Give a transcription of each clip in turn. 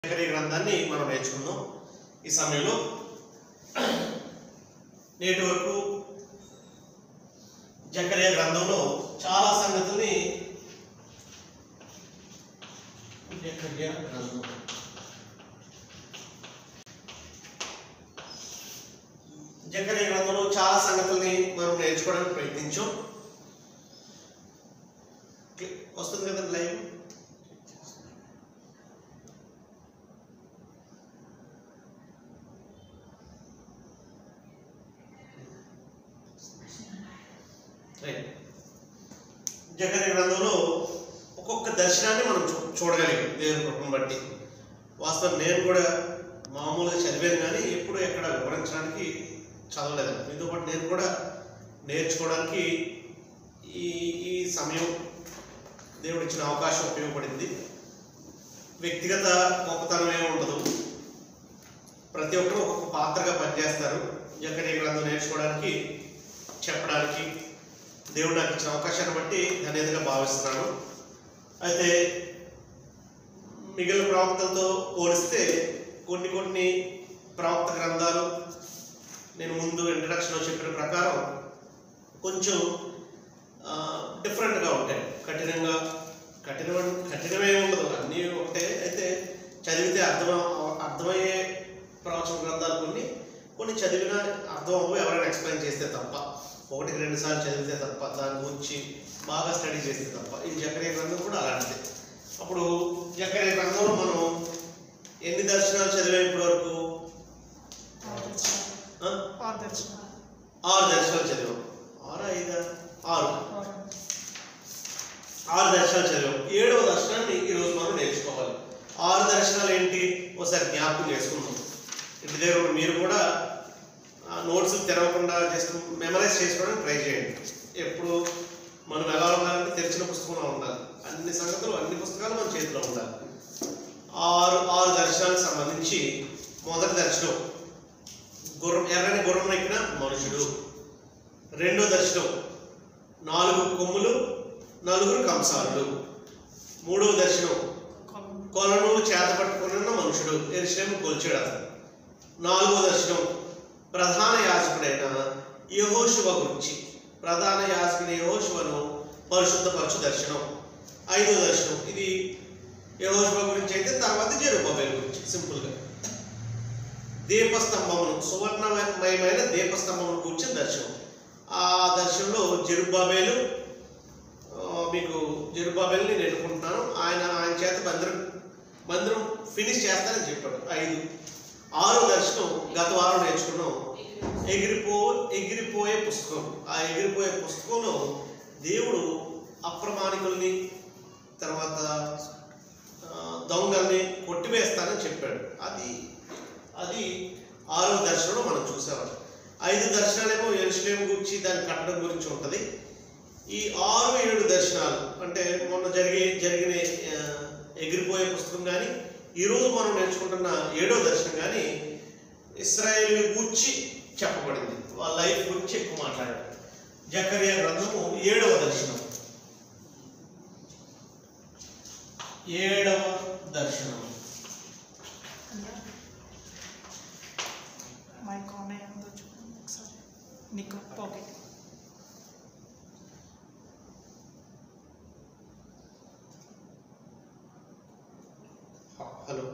జకరీ గ్రంథాన్ని మనం నేర్చుకుందాం ఈ సమయంలో నేటి వరకు జకరియా గ్రంథంలో చాలా సంగతుల్ని జకరియా గ్రంథం జకరియా గ్రంథంలో చాలా సంగతుల్ని మనం నేర్చుకోవడానికి ప్రయత్నించాం క్లి- వస్తుంది కదండి లైవ్ రైట్ జగన్ గ్రంథంలో ఒక్కొక్క దర్శనాన్ని మనం చూ చూడగలిగాం దేవుని కృపను బట్టి వాస్తవం నేను కూడా మామూలుగా చదివాను కానీ ఎప్పుడు ఎక్కడ వివరించడానికి చదవలేదు మీతో పాటు నేను కూడా నేర్చుకోవడానికి ఈ ఈ సమయం దేవుడు ఇచ్చిన అవకాశం ఉపయోగపడింది వ్యక్తిగత గొప్పతనమే ఉండదు ప్రతి ఒక్కరు ఒక్కొక్క పాత్రగా పనిచేస్తారు జకరీ గ్రంథం నేర్చుకోవడానికి చెప్పడానికి దేవుడు నాకు ఇచ్చిన అవకాశాన్ని బట్టి ధన్యతగా భావిస్తున్నాను అయితే మిగిలిన ప్రవక్తలతో పోలిస్తే కొన్ని కొన్ని ప్రవక్త గ్రంథాలు నేను ముందు ఇంట్రడక్షన్లో చెప్పిన ప్రకారం కొంచెం ఆ, డిఫరెంట్గా ఉంటాయి కఠినంగా కఠిన కఠినమే ఉండదు అన్నీ ఒకటే అయితే చదివితే అర్థం అర్థమయ్యే ప్రవచన గ్రంథాలు కొన్ని కొన్ని చదివిన అర్థం అవ్వు ఎవరైనా ఎక్స్ప్లెయిన్ చేస్తే తప్ప ఒకటికి రెండు సార్లు చదివితే తప్ప దాని గురించి బాగా స్టడీ చేస్తే తప్ప ఈ జకరియా గ్రంథం కూడా అలాంటిది అప్పుడు జకరియా గ్రంథంలో మనం ఎన్ని దర్శనాలు చదివాం ఇప్పటి వరకు ఆరు దర్శనాలు చదివాం ఆరు ఐదా ఆరు ఆరు దర్శనాలు చదివాం ఏడవ దర్శనాన్ని ఈరోజు మనం నేర్చుకోవాలి ఆరు దర్శనాలు ఏంటి ఒకసారి జ్ఞాపకం చేసుకుందాం ఇంటి దగ్గర ఉన్న మీరు కూడా నోట్స్ తెరవకుండా జస్ట్ మెమరైజ్ చేసుకోవడానికి ట్రై చేయండి ఎప్పుడు మనం ఎలా ఉండాలంటే తెరిచిన పుస్తకంలో ఉండాలి అన్ని సంగతులు అన్ని పుస్తకాలు మన చేతిలో ఉండాలి ఆరు ఆరు దర్శనాలకు సంబంధించి మొదటి దర్శనం గుర్రం ఎర్రని గుర్రం ఎక్కిన మనుషుడు రెండో దర్శనం నాలుగు కొమ్ములు నలుగురు కంసాలు మూడవ దర్శనం కొలను చేత పట్టుకున్న మనుషుడు ఎరుశ్లేము కొల్చాడు అతను నాలుగో దర్శనం ప్రధాన యాజకుడైన యహోశువ గురించి ప్రధాన యాజకుని యహోశువను పరిశుద్ధపరచు దర్శనం ఐదో దర్శనం ఇది యహోశువ గురించి అయితే తర్వాత జెరుబాబేల్ గురించి సింపుల్గా దీపస్తంభమును సువర్ణమయమైన దీపస్తంభమును కూర్చుని దర్శనం ఆ దర్శనంలో జెరుబాబేలు ఆ, మీకు జెరుబాబేల్ని నేను ఎన్నుకుంటున్నాను ఆయన ఆయన చేత మందిరం మందిరం ఫినిష్ చేస్తానని చెప్పాడు ఐదు ఆరో దర్శనం గత వారం నేర్చుకున్నాం ఎగిరిపో ఎగిరిపోయే పుస్తకం ఆ ఎగిరిపోయే పుస్తకంలో దేవుడు అప్రమాణికుల్ని తర్వాత ఆ, దొంగల్ని కొట్టివేస్తానని చెప్పాడు అది అది ఆరో దర్శనంలో మనం చూసేవాళ్ళం ఐదు దర్శనాలేమో ఎరుసలేం గురించి దాని కట్టడం గురించి ఉంటుంది ఈ ఆరు ఏడు దర్శనాలు అంటే మొన్న జరిగే జరిగిన ఆ, ఎగిరిపోయే పుస్తకం కానీ ఈరోజు మనం నేర్చుకుంటున్న ఏడో దర్శనం కానీ ఇస్రాయేల్ గూర్చి చెప్పబడింది వాళ్ళ లైఫ్ గురించి ఎక్కువ మాట్లాడాడు జకరియా గ్రంథము ఏడవ దర్శనం ఏడవ దర్శనం మైక్ ఆన్ అయ్యిందో చూడండి ఒకసారి నీకు పాకెట్ హలో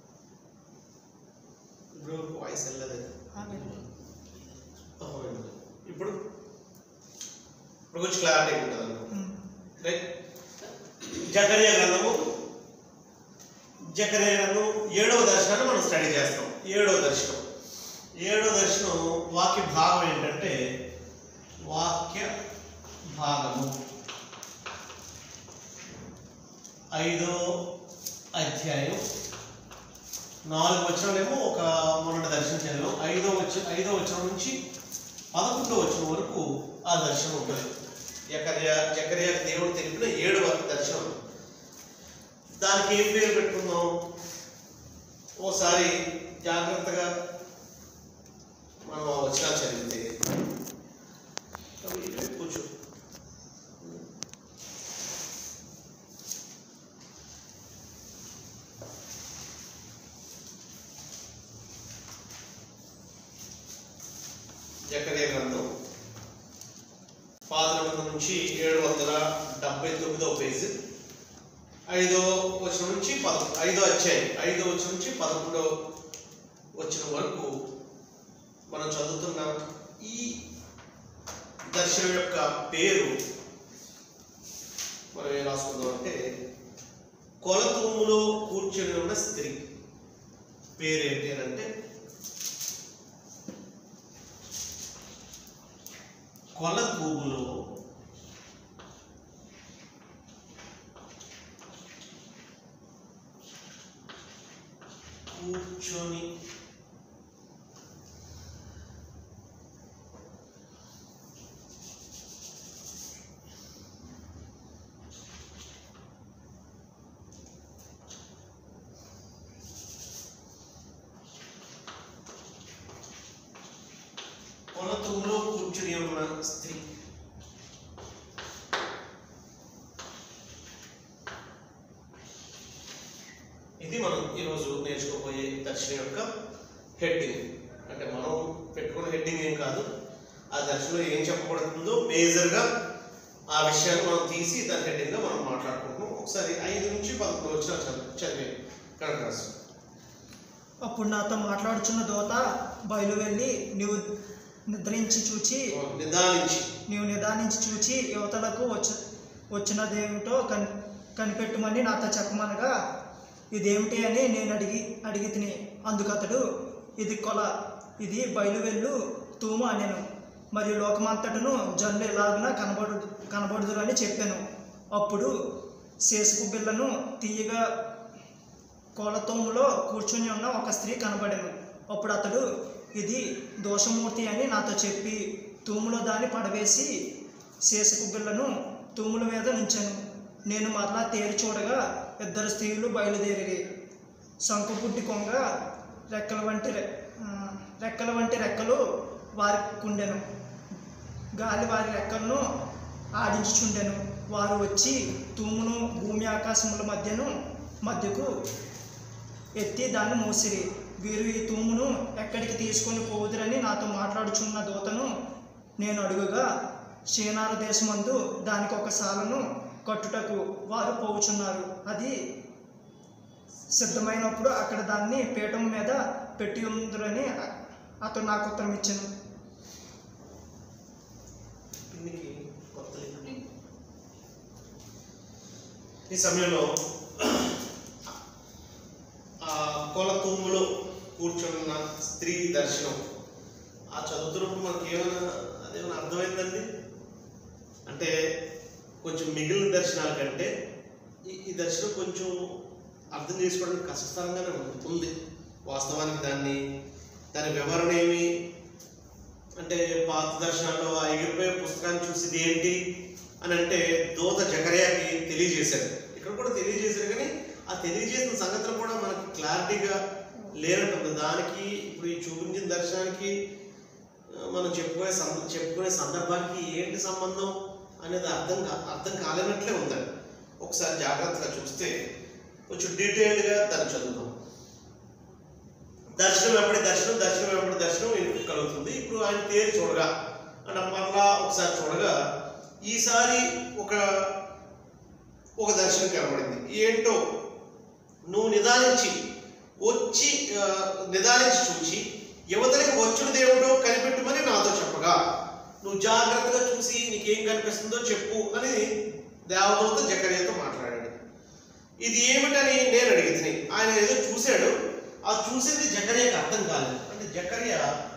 బ్రో వాయిస్ వెళ్ళలేదు ఓహో, వెళ్ళలేదు. ఇప్పుడు ఇప్పుడు కొంచెం క్లారిటీ ఉంటుంది అనుకో. రైట్ జకరియా గ్రంథము జకరియా గ్రంథం ఏడవ దర్శనాన్ని మనం స్టడీ చేస్తాం ఏడవ దర్శనం ఏడవ దర్శనం వాక్య భాగం ఏంటంటే వాక్య భాగము ఐదో అధ్యాయం నాలుగు వచనాలేమో ఒక మొన్నటి దర్శనం చదివాం ఐదో వచ్చ ఐదో వచనం నుంచి పదకొండో వచనం వరకు ఆ దర్శనం ఉంటుంది జకర్యా జకర్యా దేవుడు తెలిపిన ఏడు వరకు దర్శనం దానికి ఏం పేరు పెట్టుకుందాం ఓసారి జాగ్రత్తగా మనం ఆ వచనాలు చదివితే అవి ఇవే కూర్చో జకర్య గ్రంథం పాత నిబంధన నుంచి ఏడు వందల డెబ్బై తొమ్మిదో పేజీ ఐదో వచ్చిన నుంచి పద ఐదో అధ్యాయం ఐదో వచ్చిన నుంచి పదకొండో వచ్చిన వరకు మనం చదువుతున్న ఈ దర్శనం యొక్క పేరు మనం ఏం రాసుకుందాం అంటే కొలతూములో కూర్చొని ఉన్న స్త్రీ పేరు ఏంటి అని అంటే కొలతూములో కూర్చొని కొలతూములో కూర్చుని ఉన్న స్త్రీ ఇది మనం ఈరోజు నేర్చుకోబోయే దర్శనం యొక్క హెడ్డింగ్ అంటే మనం పెట్టుకున్న హెడ్డింగ్ ఏం కాదు ఆ దర్శనంలో ఏం చెప్పబడుతుందో మేజర్గా ఆ విషయాన్ని మనం తీసి దాని హెడ్డింగ్గా మనం మాట్లాడుకుంటున్నాం ఒకసారి ఐదు నుంచి పదకొండు వచ్చిన చదివి చదివే కనుక రాసు అప్పుడు నాతో మాట్లాడుచున్న దోత బయలు వెళ్ళి నీవు నిద్రించి చూచి నిదానించి నీవు నిదానించి చూచి యువతలకు వచ్చి వచ్చినదేమిటో కని కనిపెట్టుమని నాతో చెప్పమనగా ఇదేమిటి అని నేను అడిగి అడిగి తిని అందుకతడు ఇది కొల ఇది బయలువెళ్ళు తూము అనెను మరియు లోకమంతటను జనులు ఎలాగున కనబడు కనబడుదురని చెప్పాను అప్పుడు శేషపు బిళ్ళను తీయగా కోలతోములో కూర్చుని ఉన్న ఒక స్త్రీ కనబడెను అప్పుడు అతడు ఇది దోషమూర్తి అని నాతో చెప్పి తూములో దాన్ని పడవేసి శేషపు బిళ్ళను తూముల మీద నుంచాను నేను మరలా తేరి చూడగా ఇద్దరు స్త్రీలు బయలుదేరి శంకుపుట్టి కొంగ రెక్కల వంటి రె- ఆ, రెక్కల వంటి రెక్కలు వారికి ఉండెను గాలి వారి రెక్కలను ఆడించుచుండెను వారు వచ్చి తూమును భూమి ఆకాశముల మధ్యను మధ్యకు ఎత్తి దాన్ని మూసిరి వీరు ఈ తూమును ఎక్కడికి తీసుకొని పోదురని నాతో మాట్లాడుచున్న దూతను నేను అడుగుగా షీనారు దేశమందు దానికి ఒక సాలను కట్టుటకు వారు పోవుచున్నారు అది సిద్ధమైనప్పుడు అక్కడ దాన్ని పీఠం మీద పెట్టి ఉందిరని అతను నాకు ఉత్తరం ఇచ్చాను పిన్నికి కొత్త లింక్. ఈ సమయంలో ఆ కొల తూములో కూర్చున్న స్త్రీ దర్శనం ఆ చదువుతున్నప్పుడు మనకి ఏమైనా అదేమైనా అర్థమైందండి అంటే కొంచెం మిగిలిన దర్శనాల కంటే ఈ ఈ దర్శనం కొంచెం అర్థం చేసుకోవడానికి కష్టతరంగానే ఉంది- ఉంది వాస్తవానికి దాన్ని దాని వివరణ ఏమి అంటే పాత దర్శనాల్లో ఆ ఎగిరిపోయే పుస్తకాన్ని చూసి ఇది ఏంటి అని అంటే దూత జకర్యాకి తెలియజేశాడు ఇక్కడ కూడా తెలియజేశాడు కానీ ఆ తెలియజేసిన సంగతులు కూడా మనకి క్లారిటీగా లేనట్టుంది దానికి ఇప్పుడు ఈ చూపించిన దర్శనానికి ఆ, మనం చెప్పుకునే సం చెప్పుకునే సందర్భానికి ఏంటి సంబంధం అనేది అర్థం కా అర్థం కాలేనట్లే ఉందండి ఒకసారి జాగ్రత్తగా చూస్తే కొంచెం డీటెయిల్డ్గా దాన్ని చదువుదాం దర్శనం వెంబడి దర్శనం దర్శనం వెంబడి దర్శనం ఎందుకు కలుగుతుంది ఇప్పుడు ఆయన తేరు చూడగా అంటే మరలా ఒకసారి చూడగా ఈసారి ఒక ఒక దర్శనం కనబడింది ఏంటో నువ్వు నిదానించి వచ్చి ఆ, నిదానించి చూచి యువతనికి వచ్చుడు దేవుడో కనిపెట్టుమని నాతో చెప్పగా నువ్వు జాగ్రత్తగా చూసి నీకేం కనిపిస్తుందో చెప్పు అని దేవదూత జకర్యతో మాట్లాడాడు ఇది ఏమిటని నేను అడిగితే ఆయన ఏదో చూశాడు ఆ చూసింది జకర్యకి అర్థం కాలేదు అంటే జకర్య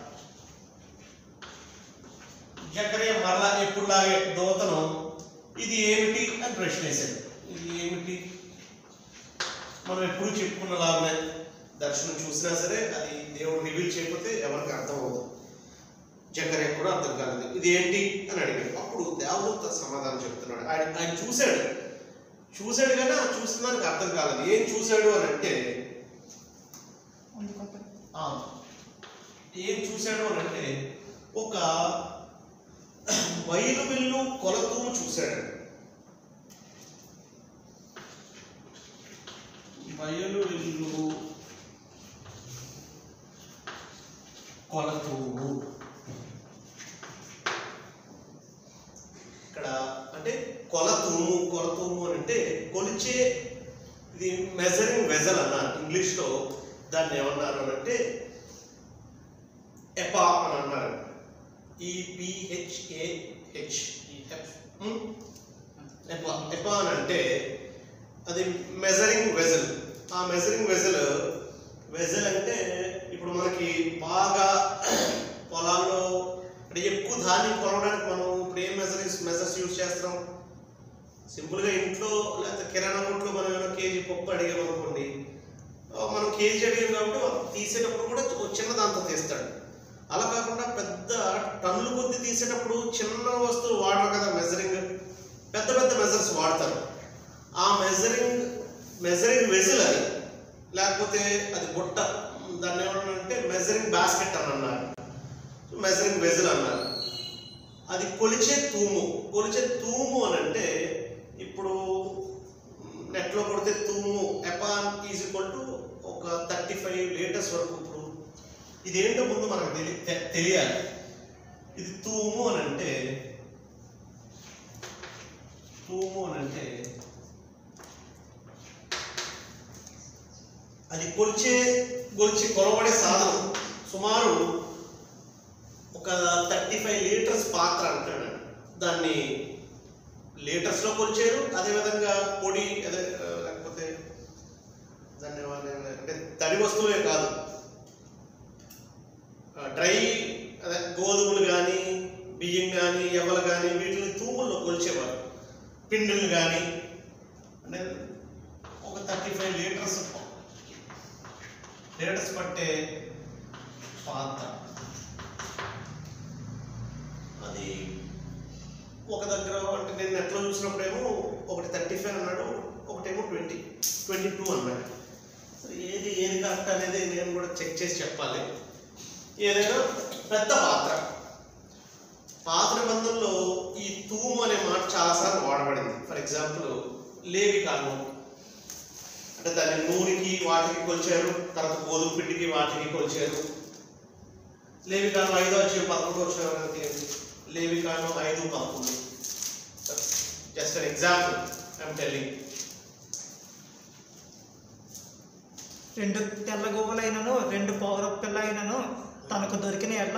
జకర్య మరలా ఎప్పుడులాగే దూతను ఇది ఏమిటి అని ప్రశ్న వేశాడు ఇది ఏమిటి మనం ఎప్పుడు చెప్పుకున్న లాగానే దర్శనం చూసినా సరే అది దేవుడు రివీల్ చేయకపోతే ఎవరికి అర్థం అవ్వదు జకర్య కూడా అర్థం కాలేదు ఇది ఏంటి అని అడిగాడు అప్పుడు దేవదూత సమాధానం చెప్తున్నాడు ఆయన ఆయన చూశాడు చూశాడు కానీ ఆ చూసిన దానికి అర్థం కాలేదు ఏం చూశాడు అని అంటే అందుకతడు ఆ, ఏం చూశాడు అని అంటే ఒక బయలు విల్లు కొలతూము చూశాడు బయలు విల్లు కొలతూము కొలిచే ఇది మెజరింగ్ వెజల్ అన్నారు ఇంగ్లీష్లో దాన్ని ఏమన్నారు అని అంటే ఎపా అని అన్నారు ఈపిహెచ్ఏహెచ్ ఎపా ఎపా అని అంటే అది మెజరింగ్ వెజల్ ఆ మెజరింగ్ వెజల్ వెజల్ అంటే ఇప్పుడు మనకి బాగా పొలాల్లో అంటే ఎక్కువ ధాన్యం కొలవడానికి మనం ఇప్పుడు ఏం మెజరింగ్స్ మెజర్స్ యూజ్ చేస్తాం సింపుల్గా ఇంట్లో లేకపోతే కిరాణా కొట్లో మనం ఏమైనా కేజీ పప్పు అడిగాం అనుకోండి ఆ, మనం కేజీ అడిగాం కాబట్టి వాళ్ళు తీసేటప్పుడు కూడా ఒక చిన్న దాంతో తీస్తాడు అలా కాకుండా పెద్ద టన్నుల కొద్ది తీసేటప్పుడు చిన్న వస్తువులు వాడరు కదా మెజరింగ్ పెద్ద పెద్ద మెజర్స్ వాడతారు ఆ మెజరింగ్ మెజరింగ్ వెజిల్ అది లేకపోతే అది బుట్ట దాన్ని ఏమన్నారంటే మెజరింగ్ బాస్కెట్ అని అన్నారు మెజరింగ్ వెజిల్ అన్నారు అది కొలిచే తూము కొలిచే తూము అని అంటే ఇప్పుడు నెట్లో కొడితే తూము ఎపాన్ ఈజ్ ఈక్వల్ టు ఒక థర్టీ ఫైవ్ లీటర్స్ వరకు ఇప్పుడు ఇదేంటో ముందు మనకు తెలి తె- తెలియాలి ఇది తూము అని అంటే తూము అని అంటే అది కొలిచే కొలిచి కొలబడే సాధనం సుమారు ఒక థర్టీ ఫైవ్ లీటర్స్ పాత్ర అంటాడు దాన్ని లీటర్స్లో కొలిచారు అదేవిధంగా పొడి అదే ఆ, లేకపోతే దాన్ని ఏమన్నా- అంటే తడి వస్తువులే కాదు డ్రై అదే గోధుమలు కానీ బియ్యం కానీ ఎవలు కానీ వీటిని తూముల్లో కొలిచేవారు పిండిలు కానీ అంటే ఒక థర్టీ ఫైవ్ లీటర్స్ లీటర్స్ పట్టే పాత్ర అది ఒక దగ్గర అంటే నేను నెట్లో చూసినప్పుడేమో ఒకటి థర్టీ ఫైవ్ అన్నాడు ఒకటేమో ట్వంటీ ట్వంటీ టూ అన్నాడు సరే ఏది ఏది కరెక్ట్ అనేది నేను కూడా చెక్ చేసి చెప్పాలి ఏదైనా పెద్ద పాత్ర పాత నిబంధనలో ఈ తూము అనే మాట చాలాసార్లు వాడబడింది ఫర్ ఎగ్జాంపుల్ లేవి కాలం అంటే దాన్ని నూనెకి వాటికి కొలిచారు తర్వాత గోధుమ పిండికి వాటికి కొలిచారు లేవి కాలం ఐదో వచ్చి పదకొండు వచ్చిన లేవి కాలం ఐదు పదకొండు just an example I'm telling రెండు తెల్ల గువ్వలైనను రెండు పౌర పిల్లైనను తనకు దొరికిన ఎడ్ల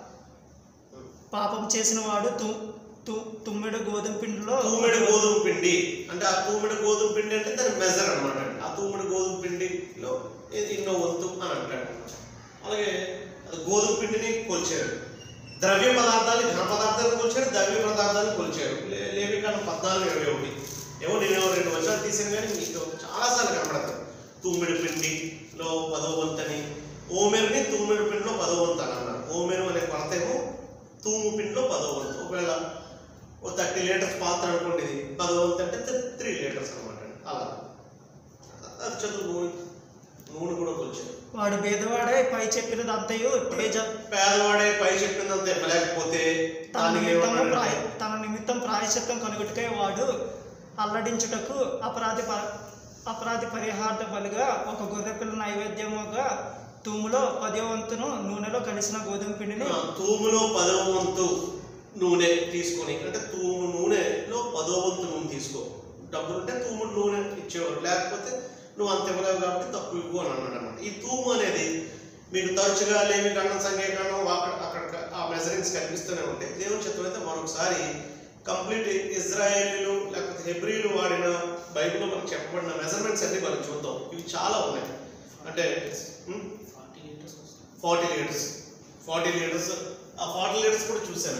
పాపం చేసిన వాడు తు తు తుమ్మెడు గోధుమ పిండిలో తూమెడు గోధుమ పిండి అంటే ఆ తూమెడు గోధుమ పిండి అంటే దాని మెజర్ అనమాట ఆ తూమెడు గోధుమ పిండిలో ఇది ఇన్నో వంతు అని అంటాడు అలాగే అది గోధుమ పిండిని కొలిచారు ద్రవ్య పదార్థాలు ఘన పదార్థాలు కొలిచారు ద్రవ్య పదార్థాలు కొలిచారు లే- లేవి కాలం పద్నాలుగు ఇరవై ఒకటి ఏమో నేను రెండు వర్షాలు తీసాను కానీ మీకు చాలాసార్లు కనబడతాను తుమ్మిడి పిండిలో పదో వంతని ఓమెరుని తుమ్మిడి పిండిలో పదో వంతు అని అన్నారు ఓమెరు అనే కొరత ఏమో తూము పిండిలో పదో వంతు ఒకవేళ ఓ థర్టీ లీటర్స్ పాత్ర అనుకోండి ఇది పదో వంతు అంటే త్రీ లీటర్స్ అనమాట అలా అది చదువు నూనె నూనె కూడా కొలిచారు వాడు బీదవాడే పై చెప్పినదంతయు తేజ పేదవాడే పై చెప్పినంత ఇవ్వలేకపోతే తన దానికి నిమిత్తము ఏమన్నాడు? ప్రాయ తన నిమిత్తం ప్రాయశ్చిత్తం కనుగొట్టుకై వాడు అల్లడించుటకు అపరాధి ప- అపరాధి పరిహార్థ బలిగా ఒక గొర్రెపిల్ల నైవేద్యముగా తూములో పదో వంతును నూనెలో కలిసిన గోధుమ పిండిని ఆ, తూములో పదవ వంతు నూనె తీసుకొని అంటే తూము నూనెలో పదో వంతు నూనె తీసుకో డబ్బులు ఉంటే తూముడు నూనె ఇచ్చేవారు లేకపోతే నువ్వు అంత ఇవ్వలేవు కాబట్టి తక్కువ ఇవ్వు అని అన్నాడు అనమాట ఈ తూము అనేది మీకు తరచుగా లేమి కాండం సంఖ్యాకాండం అక్కడ అక్కడ ఆ మెజరింగ్స్ కనిపిస్తూనే ఉంటాయి దేవుని చిత్రం అయితే మరొకసారి కంప్లీట్ ఇజ్రాయేలీలు లేకపోతే హెబ్రీలు వాడిన బైబిల్లో మనకు చెప్పబడిన మెజర్మెంట్స్ అన్ని మనం చూద్దాం ఇవి చాలా ఉన్నాయి అంటే ఉం? ఫార్టీ లీటర్స్ ఫార్టీ లీటర్స్ ఆ ఫార్టీ లీటర్స్ కూడా చూశాను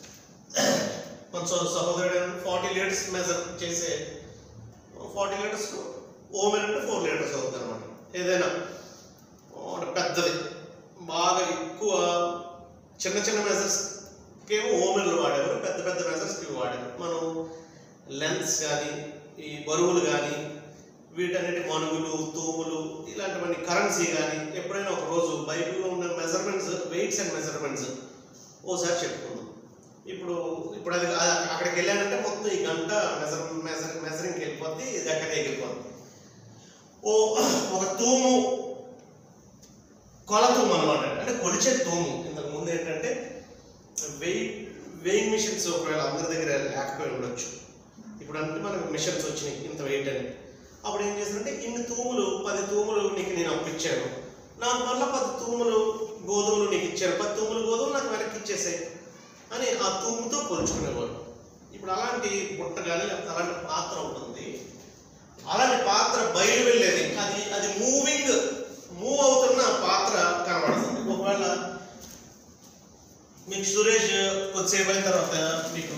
మన సో- సహోదరుడు ఫార్టీ లీటర్స్ మెజర్ చేసే ఫార్టీ లీటర్స్ ఓమెన్ అంటే ఫోర్ లీటర్స్ అవుతుంది అనమాట ఏదైనా అంటే పెద్దది బాగా ఎక్కువ చిన్న చిన్న మెజర్స్ ఏమో ఓమెన్లు వాడేవారు పెద్ద పెద్ద మెజర్స్కి వాడారు మనం లెన్స్ కానీ ఈ బరువులు కానీ వీటన్నిటి మనుగులు తూములు ఇలాంటివన్నీ కరెన్సీ కానీ ఎప్పుడైనా ఒక రోజు బైబిల్లో ఉన్న మెజర్మెంట్స్ వెయిట్స్ అండ్ మెజర్మెంట్స్ ఓసారి చెప్పుకుందాం ఇప్పుడు ఇప్పుడు అది అది అక్కడికి వెళ్ళానంటే మొత్తం ఈ గంట మెజర్ మెజర్ మెజరింగ్కి వెళ్ళిపోద్ది ఇది అక్కడే వెళ్ళిపోద్ది ఓ ఒక తూము కొల తూము అనమాట అంటే కొలిచే తూము ఇంతకు ముందు ఏంటంటే వెయి వెయింగ్ మిషన్స్ ఒకవేళ అందరి దగ్గర లేకపోయి ఉండొచ్చు ఇప్పుడు అంటే మనకు మిషన్స్ వచ్చినాయి ఇంత వెయిట్ అని అప్పుడు ఏం చేశారంటే ఇన్ని తూములు పది తూములు నీకు నేను అప్పిచ్చాను నాకు మళ్ళీ పది తూములు గోధుమలు నీకు ఇచ్చాను పది తూములు గోధుమలు నాకు వెనక్కి ఇచ్చేసాయి అని ఆ తూముతో కొలుచుకునేవారు ఇప్పుడు అలాంటి బుట్ట కానీ లేకపోతే అలాంటి పాత్ర ఉంటుంది అలాంటి పాత్ర బయలు వెళ్ళేది అది అది మూవింగ్ మూవ్ అవుతున్న పాత్ర కనబడుతుంది ఒకవేళ మీకు సురేష్ కొద్దిసేపు అయిన తర్వాత మీకు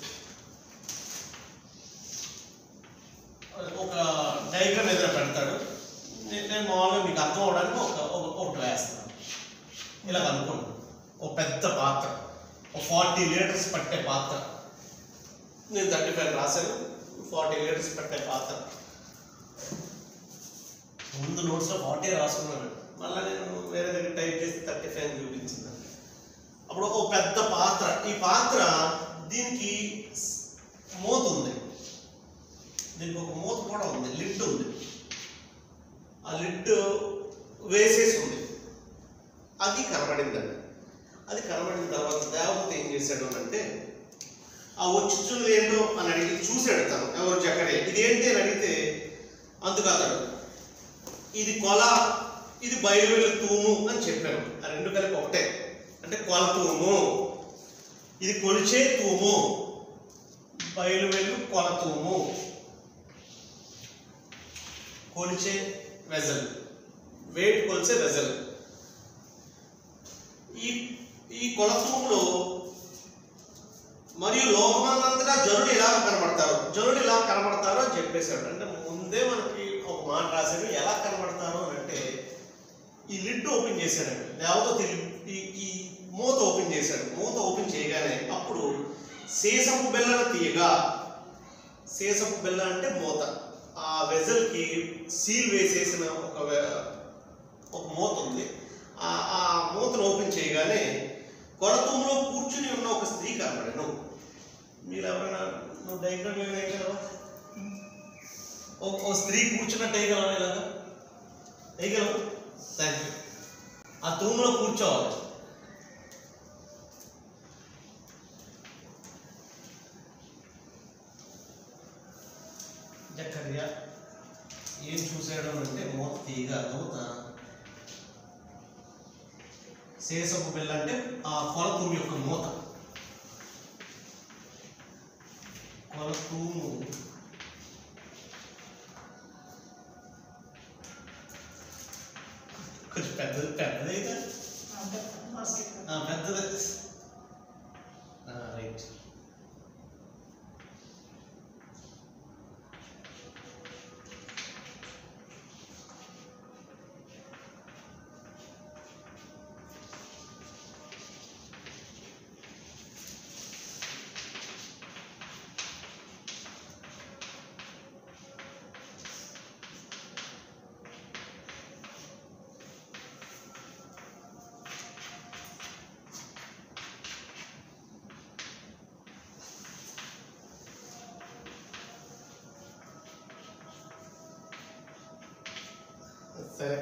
ఒక డయాగ్రామ్ ఏదైనా పెడతాడు నేను నేను మామూలుగా మీకు అర్థం అవడానికి ఒక ఒక- ఒకటి వేస్తాను ఇలా అనుకోండి ఒక పెద్ద పాత్ర ఒక ఫార్టీ లీటర్స్ పట్టే పాత్ర నేను థర్టీ ఫైవ్ రాశాను ఫార్టీ లీటర్స్ పట్టే పాత్ర ముందు నోట్స్లో ఫార్టీ రాసుకున్నాను మళ్ళీ నేను వేరే దగ్గర టైప్ చేసి థర్టీ ఫైవ్ చూపించింది అప్పుడు ఒక పెద్ద పాత్ర ఈ పాత్ర దీనికి స్- మూత ఉంది దీనికి ఒక మూత కూడా ఉంది లిడ్ ఉంది ఆ లిడ్ వేసేసి ఉంది అది కనబడిందండి అది కనబడిన తర్వాత దేవత ఏం చేశాడు అంటే ఆ వచ్చుచున్నది ఏంటో అని అడిగి చూశాడు తను ఎవరు చక్కడే ఇది ఏంటి అని అడిగితే అందుకు అతడు ఇది కొల ఇది బయలువెళ్ళి తూము అని చెప్పాను ఆ రెండు కలిపి ఒకటే అంటే కొల తూము ఇది కొలిచే తూము బయలువెళ్ళు కొల తూము కొలిచే వెజల్ వెయిట్ కొలిచే వెజల్ ఈ ఈ కొలతూములో మరియు లోకమంతా జనుడు ఎలా కనబడతారు జనుడు ఎలా కనబడతారో అని చెప్పేశాడు అంటే ముందే మనకి ఒక మాట రాశాడు ఎలా కనబడతారు అని అంటే ఈ లిడ్ ఓపెన్ చేశాడండి దేవత ఈ ఈ మూత ఓపెన్ చేశాడు మూత ఓపెన్ చేయగానే అప్పుడు సీసపు బెల్లను తీయగా సీసపు బెల్ల అంటే మూత ఆ వెజల్కి సీల్ వేసేసిన ఒక వె- ఒక మూత ఉంది ఆ ఆ మూతను ఓపెన్ చేయగానే కొలతూములో కూర్చుని ఉన్న ఒక స్త్రీ కనబడను మీరు ఎవరైనా నువ్వు డైగ్రామ్ వేయగలవా ఓ ఓ స్త్రీ కూర్చున్నట్టు వేయగలవా ఇలాగా వేయగలవు థ్యాంక్ యూ ఆ తూములో కూర్చోవాలి జక్కర్య ఏం చూసాడు అంటే మూత తీగ దూత శేషపు బిల్ల అంటే ఆ కొలతూము యొక్క మూత కొలతూము కొంచెం పెద్దది పెద్దదే కదా అంటే basket. ఆ, పెద్దది రైట్ సరే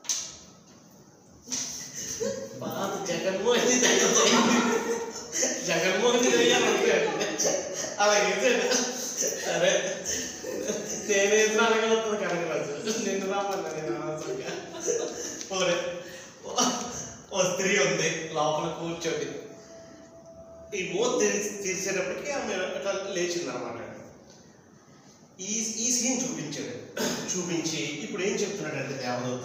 పాత జగన్మోహన్ జగన్మోహన్ చేయాలంటే అలాగే సరే నేనేం అడగలుగుతుంది కనకరాజు నిన్ను రామన్నా నేను అనవసరంగా పోరే ఓ స్త్రీ ఉంది లోపల కూర్చొని ఈ మూత తెరిచి తీసేటప్పటికి ఆమె అట్లా లేచింది అనమాట ఈ ఈ సీన్ చూపించాడు చూపించి ఇప్పుడు ఏం చెప్తున్నాడంటే దేవదూత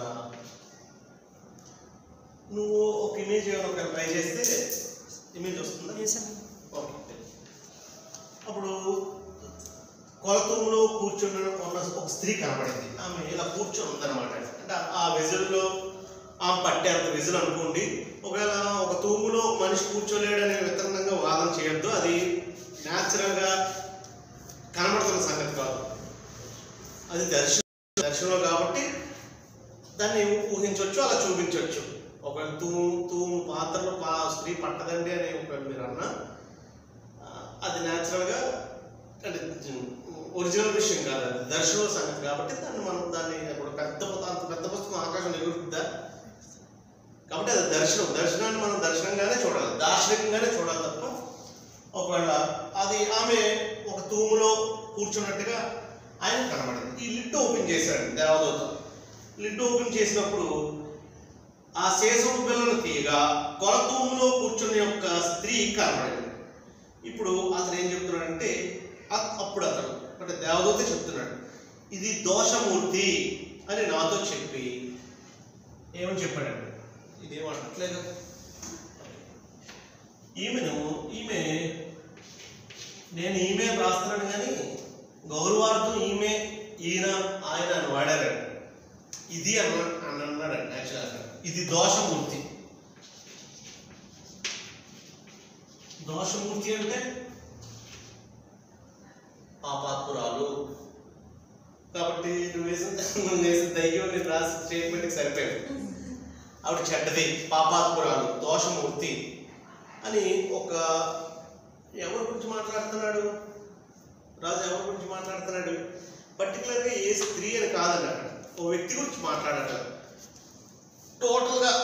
నువ్వు ఒక ఇమేజ్ ఏమైనా ట్రై చేస్తే ఇమేజ్ వస్తుందా వేసాను. ఓకే అప్పుడు కొలతూములో కూర్చున్న ఉన్న ఒక స్త్రీ కనబడింది ఆమె ఇలా కూర్చొని ఉందన్నమాట అంటే ఆ వెజల్లో ఆమె పట్టేంత వెజల్ అనుకోండి ఒకవేళ ఒక తూములో మనిషి కూర్చోలేడనే విత్తనంగా వాదన చేయొద్దు అది న్యాచురల్గా కనబడుతున్న సంగతి కాదు అది దర్శనం దర్శనంలో కాబట్టి దాన్ని ఊహించవచ్చు అలా చూపించవచ్చు ఒకవేళ తూము తూము పాత్రలో పా స్త్రీ పట్టదండి అని ఒకవేళ మీరు అన్నా ఆ, అది న్యాచురల్గా అంటే ఒరిజినల్ విషయం కాదు అది దర్శనం సంగతి కాబట్టి దాన్ని మనం దాన్ని ఇప్పుడు పెద్ద పుత- అంత పెద్ద పుస్తకం ఆకాశం ఎగురుతుందా కాబట్టి అది దర్శనం దర్శనాన్ని మనం దర్శనంగానే చూడాలి దార్శనికంగానే చూడాలి తప్ప ఒకవేళ అది ఆమె ఒక తూములో కూర్చున్నట్టుగా ఆయన కనబడింది ఈ లిడ్ ఓపెన్ చేశాడు దేవదూత లిడ్ ఓపెన్ చేసినప్పుడు ఆ శేషపు పిల్లను తీయగా కొలతూములో కూర్చున్న యొక్క స్త్రీ కనబడింది ఇప్పుడు అతను ఏం చెప్తున్నాడంటే అ- అప్పుడు అతను అంటే దేవదూత చెప్తున్నాడు ఇది దోషమూర్తి అని నాతో చెప్పి ఏమని చెప్పాడండి ఇదేం అనట్లేదు ఈమెను ఈమె నేను ఈమె రాస్తున్నాను కానీ గౌరవార్థం ఈమె ఈయన ఆయన అని వాడారండి ఇది అన్న అని అన్నాడండి యాక్చువల్గా ఇది దోషమూర్తి దోషమూర్తి అంటే పాపాత్మురాలు కాబట్టి నువ్వు వేసిన నువ్వు వేసిన దయ్యం నేను రాసిన స్టేట్మెంట్కి సరిపోయాడు ఆవిడ చెడ్డది పాపాత్మురాలు దోషమూర్తి అని ఒక ఎవరి గురించి మాట్లాడుతున్నాడు రాజు ఎవరి గురించి మాట్లాడుతున్నాడు పర్టికులర్గా ఏ స్త్రీ అని కాదండి అక్కడ ఓ వ్యక్తి గురించి మాట్లాడట టోటల్గా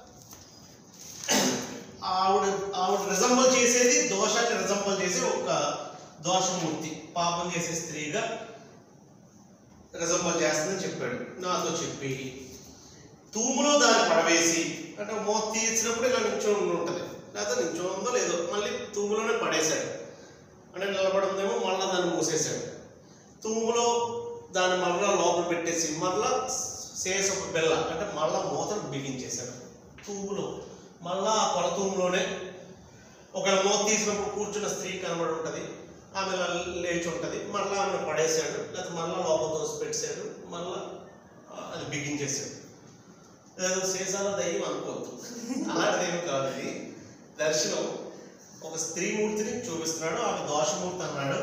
ఆవిడ ఆవిడ రిజంబల్ చేసేది దోషాన్ని రిజంబల్ చేసే ఒక దోషమూర్తి పాపం చేసే స్త్రీగా రిజంబల్ చేస్తుందని చెప్పాడు నాతో చెప్పి తూములో దాన్ని పడవేసి అంటే మోత తీసినప్పుడు ఇలా నిల్చొని ఉంటుంది లేకపోతే నిల్చొని ఉందో లేదో మళ్ళీ తూములోనే పడేశాడు అంటే నిలబడిందేమో మళ్ళీ దాన్ని మూసేశాడు తూములో దాన్ని మళ్ళా లోపల పెట్టేసి మళ్ళా శేషపు బెల్ల అంటే మళ్ళా మూతను బిగించేశాడు తూములో మళ్ళా ఆ కొల తూములోనే ఒక మూత తీసినప్పుడు కూర్చున్న స్త్రీ కనబడి ఉంటుంది ఆమె ఇలా లేచి ఉంటుంది మళ్ళీ ఆమె పడేశాడు లేకపోతే మళ్ళీ లోపల తోసి పెట్టాడు మళ్ళా ఆ, అది బిగించేశాడు ఏదో శేషాల దయ్యం అనుకోవద్దు అలాంటిది ఏమి కాదు ఇది దర్శనం ఒక స్త్రీమూర్తిని చూపిస్తున్నాడు ఆమె దోషమూర్తి అన్నాడు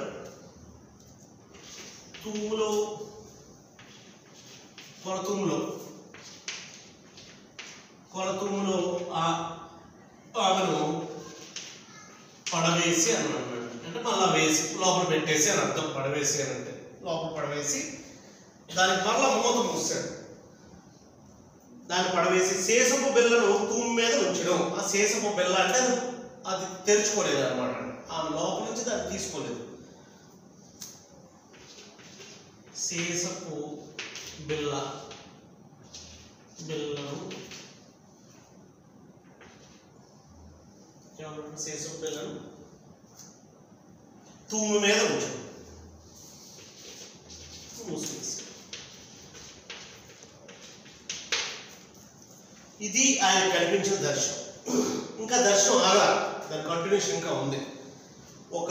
తూములో కొలతూములో కొలతూములో ఆ ఆమెను పడవేసి అని అన్నాడు అంటే మళ్ళా వేసి లోపల పెట్టేసి అని అర్థం పడవేసి అని అంటే లోపల పడవేసి దానికి మళ్ళా మూత మూసాడు దాన్ని పడవేసి శేషపు బిళ్ళను తూము మీద ఉంచడం ఆ శేషపు బిళ్ళ అంటే అది అది తెరుచుకోలేదు అనమాట ఆమె లోపల నుంచి దాన్ని తీసుకోలేదు శేషపు బిళ్ళ బిళ్ళను ఏమన్నా శేషపు బిళ్ళను తూము మీద ఉంచడం మూసివేసి ఇది ఆయన కనిపించిన దర్శనం ఇంకా దర్శనం ఆగా దాని కంటిన్యూషన్ ఇంకా ఉంది ఒక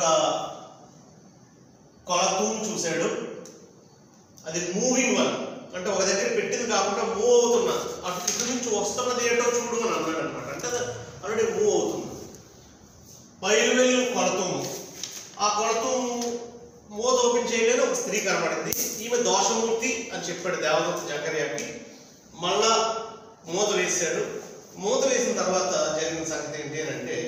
కొలతూము చూశాడు అది మూవింగ్ వన్ అంటే ఒక దగ్గర పెట్టింది కాకుండా మూవ్ అవుతున్నా అటు ఇటు నుంచి వస్తున్నది ఏంటో చూడు అని అన్నాడు అనమాట అంటే అది ఆల్రెడీ మూవ్ అవుతుంది బయలువెళ్ళు కొలతూము ఆ కొలతూము మూత ఓపెన్ చేయగానే ఒక స్త్రీ కనబడింది ఈమె దోషమూర్తి అని చెప్పాడు దేవదత్త జకర్యాకి మళ్ళా మూత వేసాడు మూత వేసిన తర్వాత జరిగిన సంగతి ఏంటి అని అంటే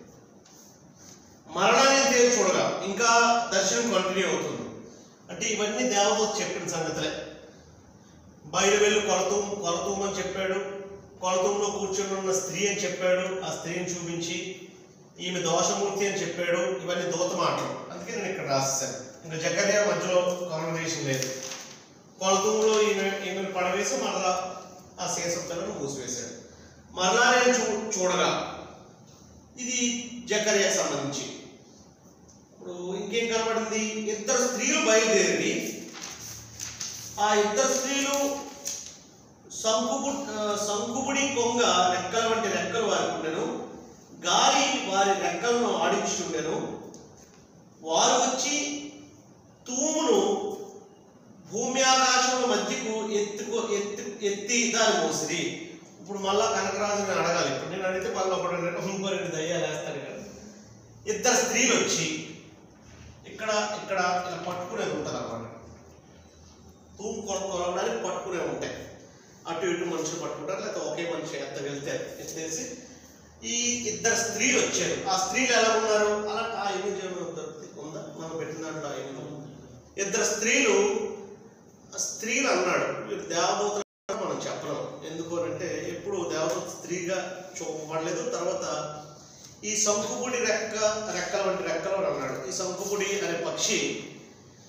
మరణాన్ని తేలి చూడగా ఇంకా దర్శనం కంటిన్యూ అవుతుంది అంటే ఇవన్నీ దేవదూత చెప్పిన సంగతులే బయలు వెళ్ళి కొలతూము కొలతూము అని చెప్పాడు కొలతూములో కూర్చొని ఉన్న స్త్రీ అని చెప్పాడు ఆ స్త్రీని చూపించి ఈమె దోషమూర్తి అని చెప్పాడు ఇవన్నీ దూత మాటలు అందుకే నేను ఇక్కడ రాసేసాను ఇంకా జకర్యా మధ్యలో కాన్వర్జేషన్ లేదు కొలతూములో ఈమె ఈమెను పడవేసి మరలా ఆ శేషత్తలను మూసివేశాడు మరలా నేను చూ చూడగా ఇది జకర్యాకి సంబంధించి ఇప్పుడు ఇంకేం కనబడింది ఇద్దరు స్త్రీలు బయలుదేరి ఆ ఇద్దరు స్త్రీలు సంకుబు ఆ, సంకుబుడి కొంగ రెక్కల వంటి రెక్కలు వారికి ఉండెను గాలి వారి రెక్కలను ఆడించుండెను వారు వచ్చి తూమును భూమి ఆకాశముల మధ్యకు ఎత్తుకో ఎత్తు ఎత్తి దాని మోసిరి ఇప్పుడు మళ్ళా కనకరాజుని అడగాలి ఇప్పుడు నేను అడిగితే మళ్ళీ ఒకటి రెండు ఇంకో రెండు దయ్యాలు వేస్తాను కదా ఇద్దరు స్త్రీలు వచ్చి ఇక్కడ ఇక్కడ ఇలా పట్టుకునేది ఉంటుంది అన్నమాట తూము కొల- కొలవడానికి పట్టుకునే ఉంటాయి అటు ఇటు మనుషులు పట్టుకుంటారు లేకపోతే ఒకే మనిషి ఎంత వెళ్తే ఎత్తేసి ఈ ఇద్దరు స్త్రీలు వచ్చారు ఆ స్త్రీలు ఎలా ఉన్నారు అలా ఆ ఇమేజ్ ఏమైనా దొరుకుతుంది ఉందా మనం పెట్టిన దాంట్లో ఆ image ఉందా? ఇద్దరు స్త్రీలు ఆ స్త్రీలు అన్నాడు వీరు దేవదూతలు అని మనం చెప్పలేం ఎందుకు అంటే ఎప్పుడు దేవదూత స్త్రీగా చూపబడలేదు తర్వాత ఈ శంకుబుడి రెక్క రెక్కల వంటి రెక్కలు అని అన్నాడు ఈ శంకుబుడి అనే పక్షి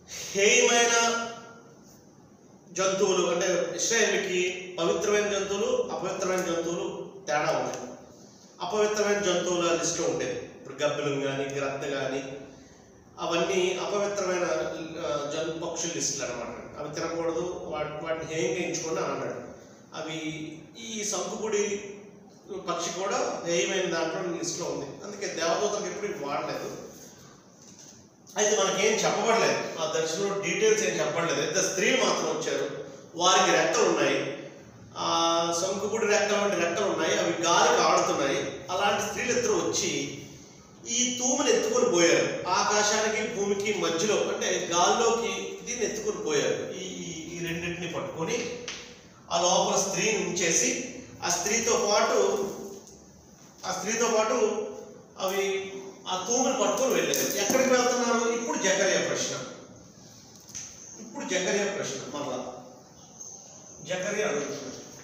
హేయమైన జంతువులు అంటే ఇస్రాయేల్కి పవిత్రమైన జంతువులు అపవిత్రమైన జంతువులు తేడా ఉన్నాయి అపవిత్రమైన జంతువుల లిస్టు ఉండేది ఇప్పుడు గబ్బిలం కానీ గ్రద్ద కానీ అవన్నీ అపవిత్రమైన ఆ, జంతు పక్షుల లిస్టులు అనమాట అవి తినకూడదు వాటి వాటిని హేయంగా ఎంచుకొని అని అన్నాడు అవి ఈ సంకుపుడి పక్షి కూడా హేయమైన దాంట్లో లిస్టులో ఉంది అందుకే దేవదూతలకు ఎప్పుడు ఇవి వాడలేదు అయితే మనకేం చెప్పబడలేదు ఆ దర్శనంలో డీటెయిల్స్ ఏం చెప్పబడలేదు అయితే స్త్రీలు మాత్రం వచ్చారు వారికి రెక్కలు ఉన్నాయి ఆ శంకుపుడి రెక్కలు వంటి రెక్కలు ఉన్నాయి అవి గాలికి ఆడుతున్నాయి అలాంటి స్త్రీలు ఇద్దరు వచ్చి ఈ తూముని ఎత్తుకొని పోయారు ఆకాశానికి భూమికి మధ్యలో అంటే గాల్లోకి దీన్ని ఎత్తుకొని పోయారు ఈ ఈ- ఈ రెండింటిని పట్టుకొని ఆ లోపల స్త్రీని ఉంచేసి ఆ స్త్రీతో పాటు ఆ స్త్రీతో పాటు అవి ఆ తూముని పట్టుకొని వెళ్ళారు ఎక్కడికి వెళ్తున్నారు ఇప్పుడు జకరియా ప్రశ్న ఇప్పుడు జకరియా ప్రశ్న మరలా జకరియా అడుగుతున్నాడు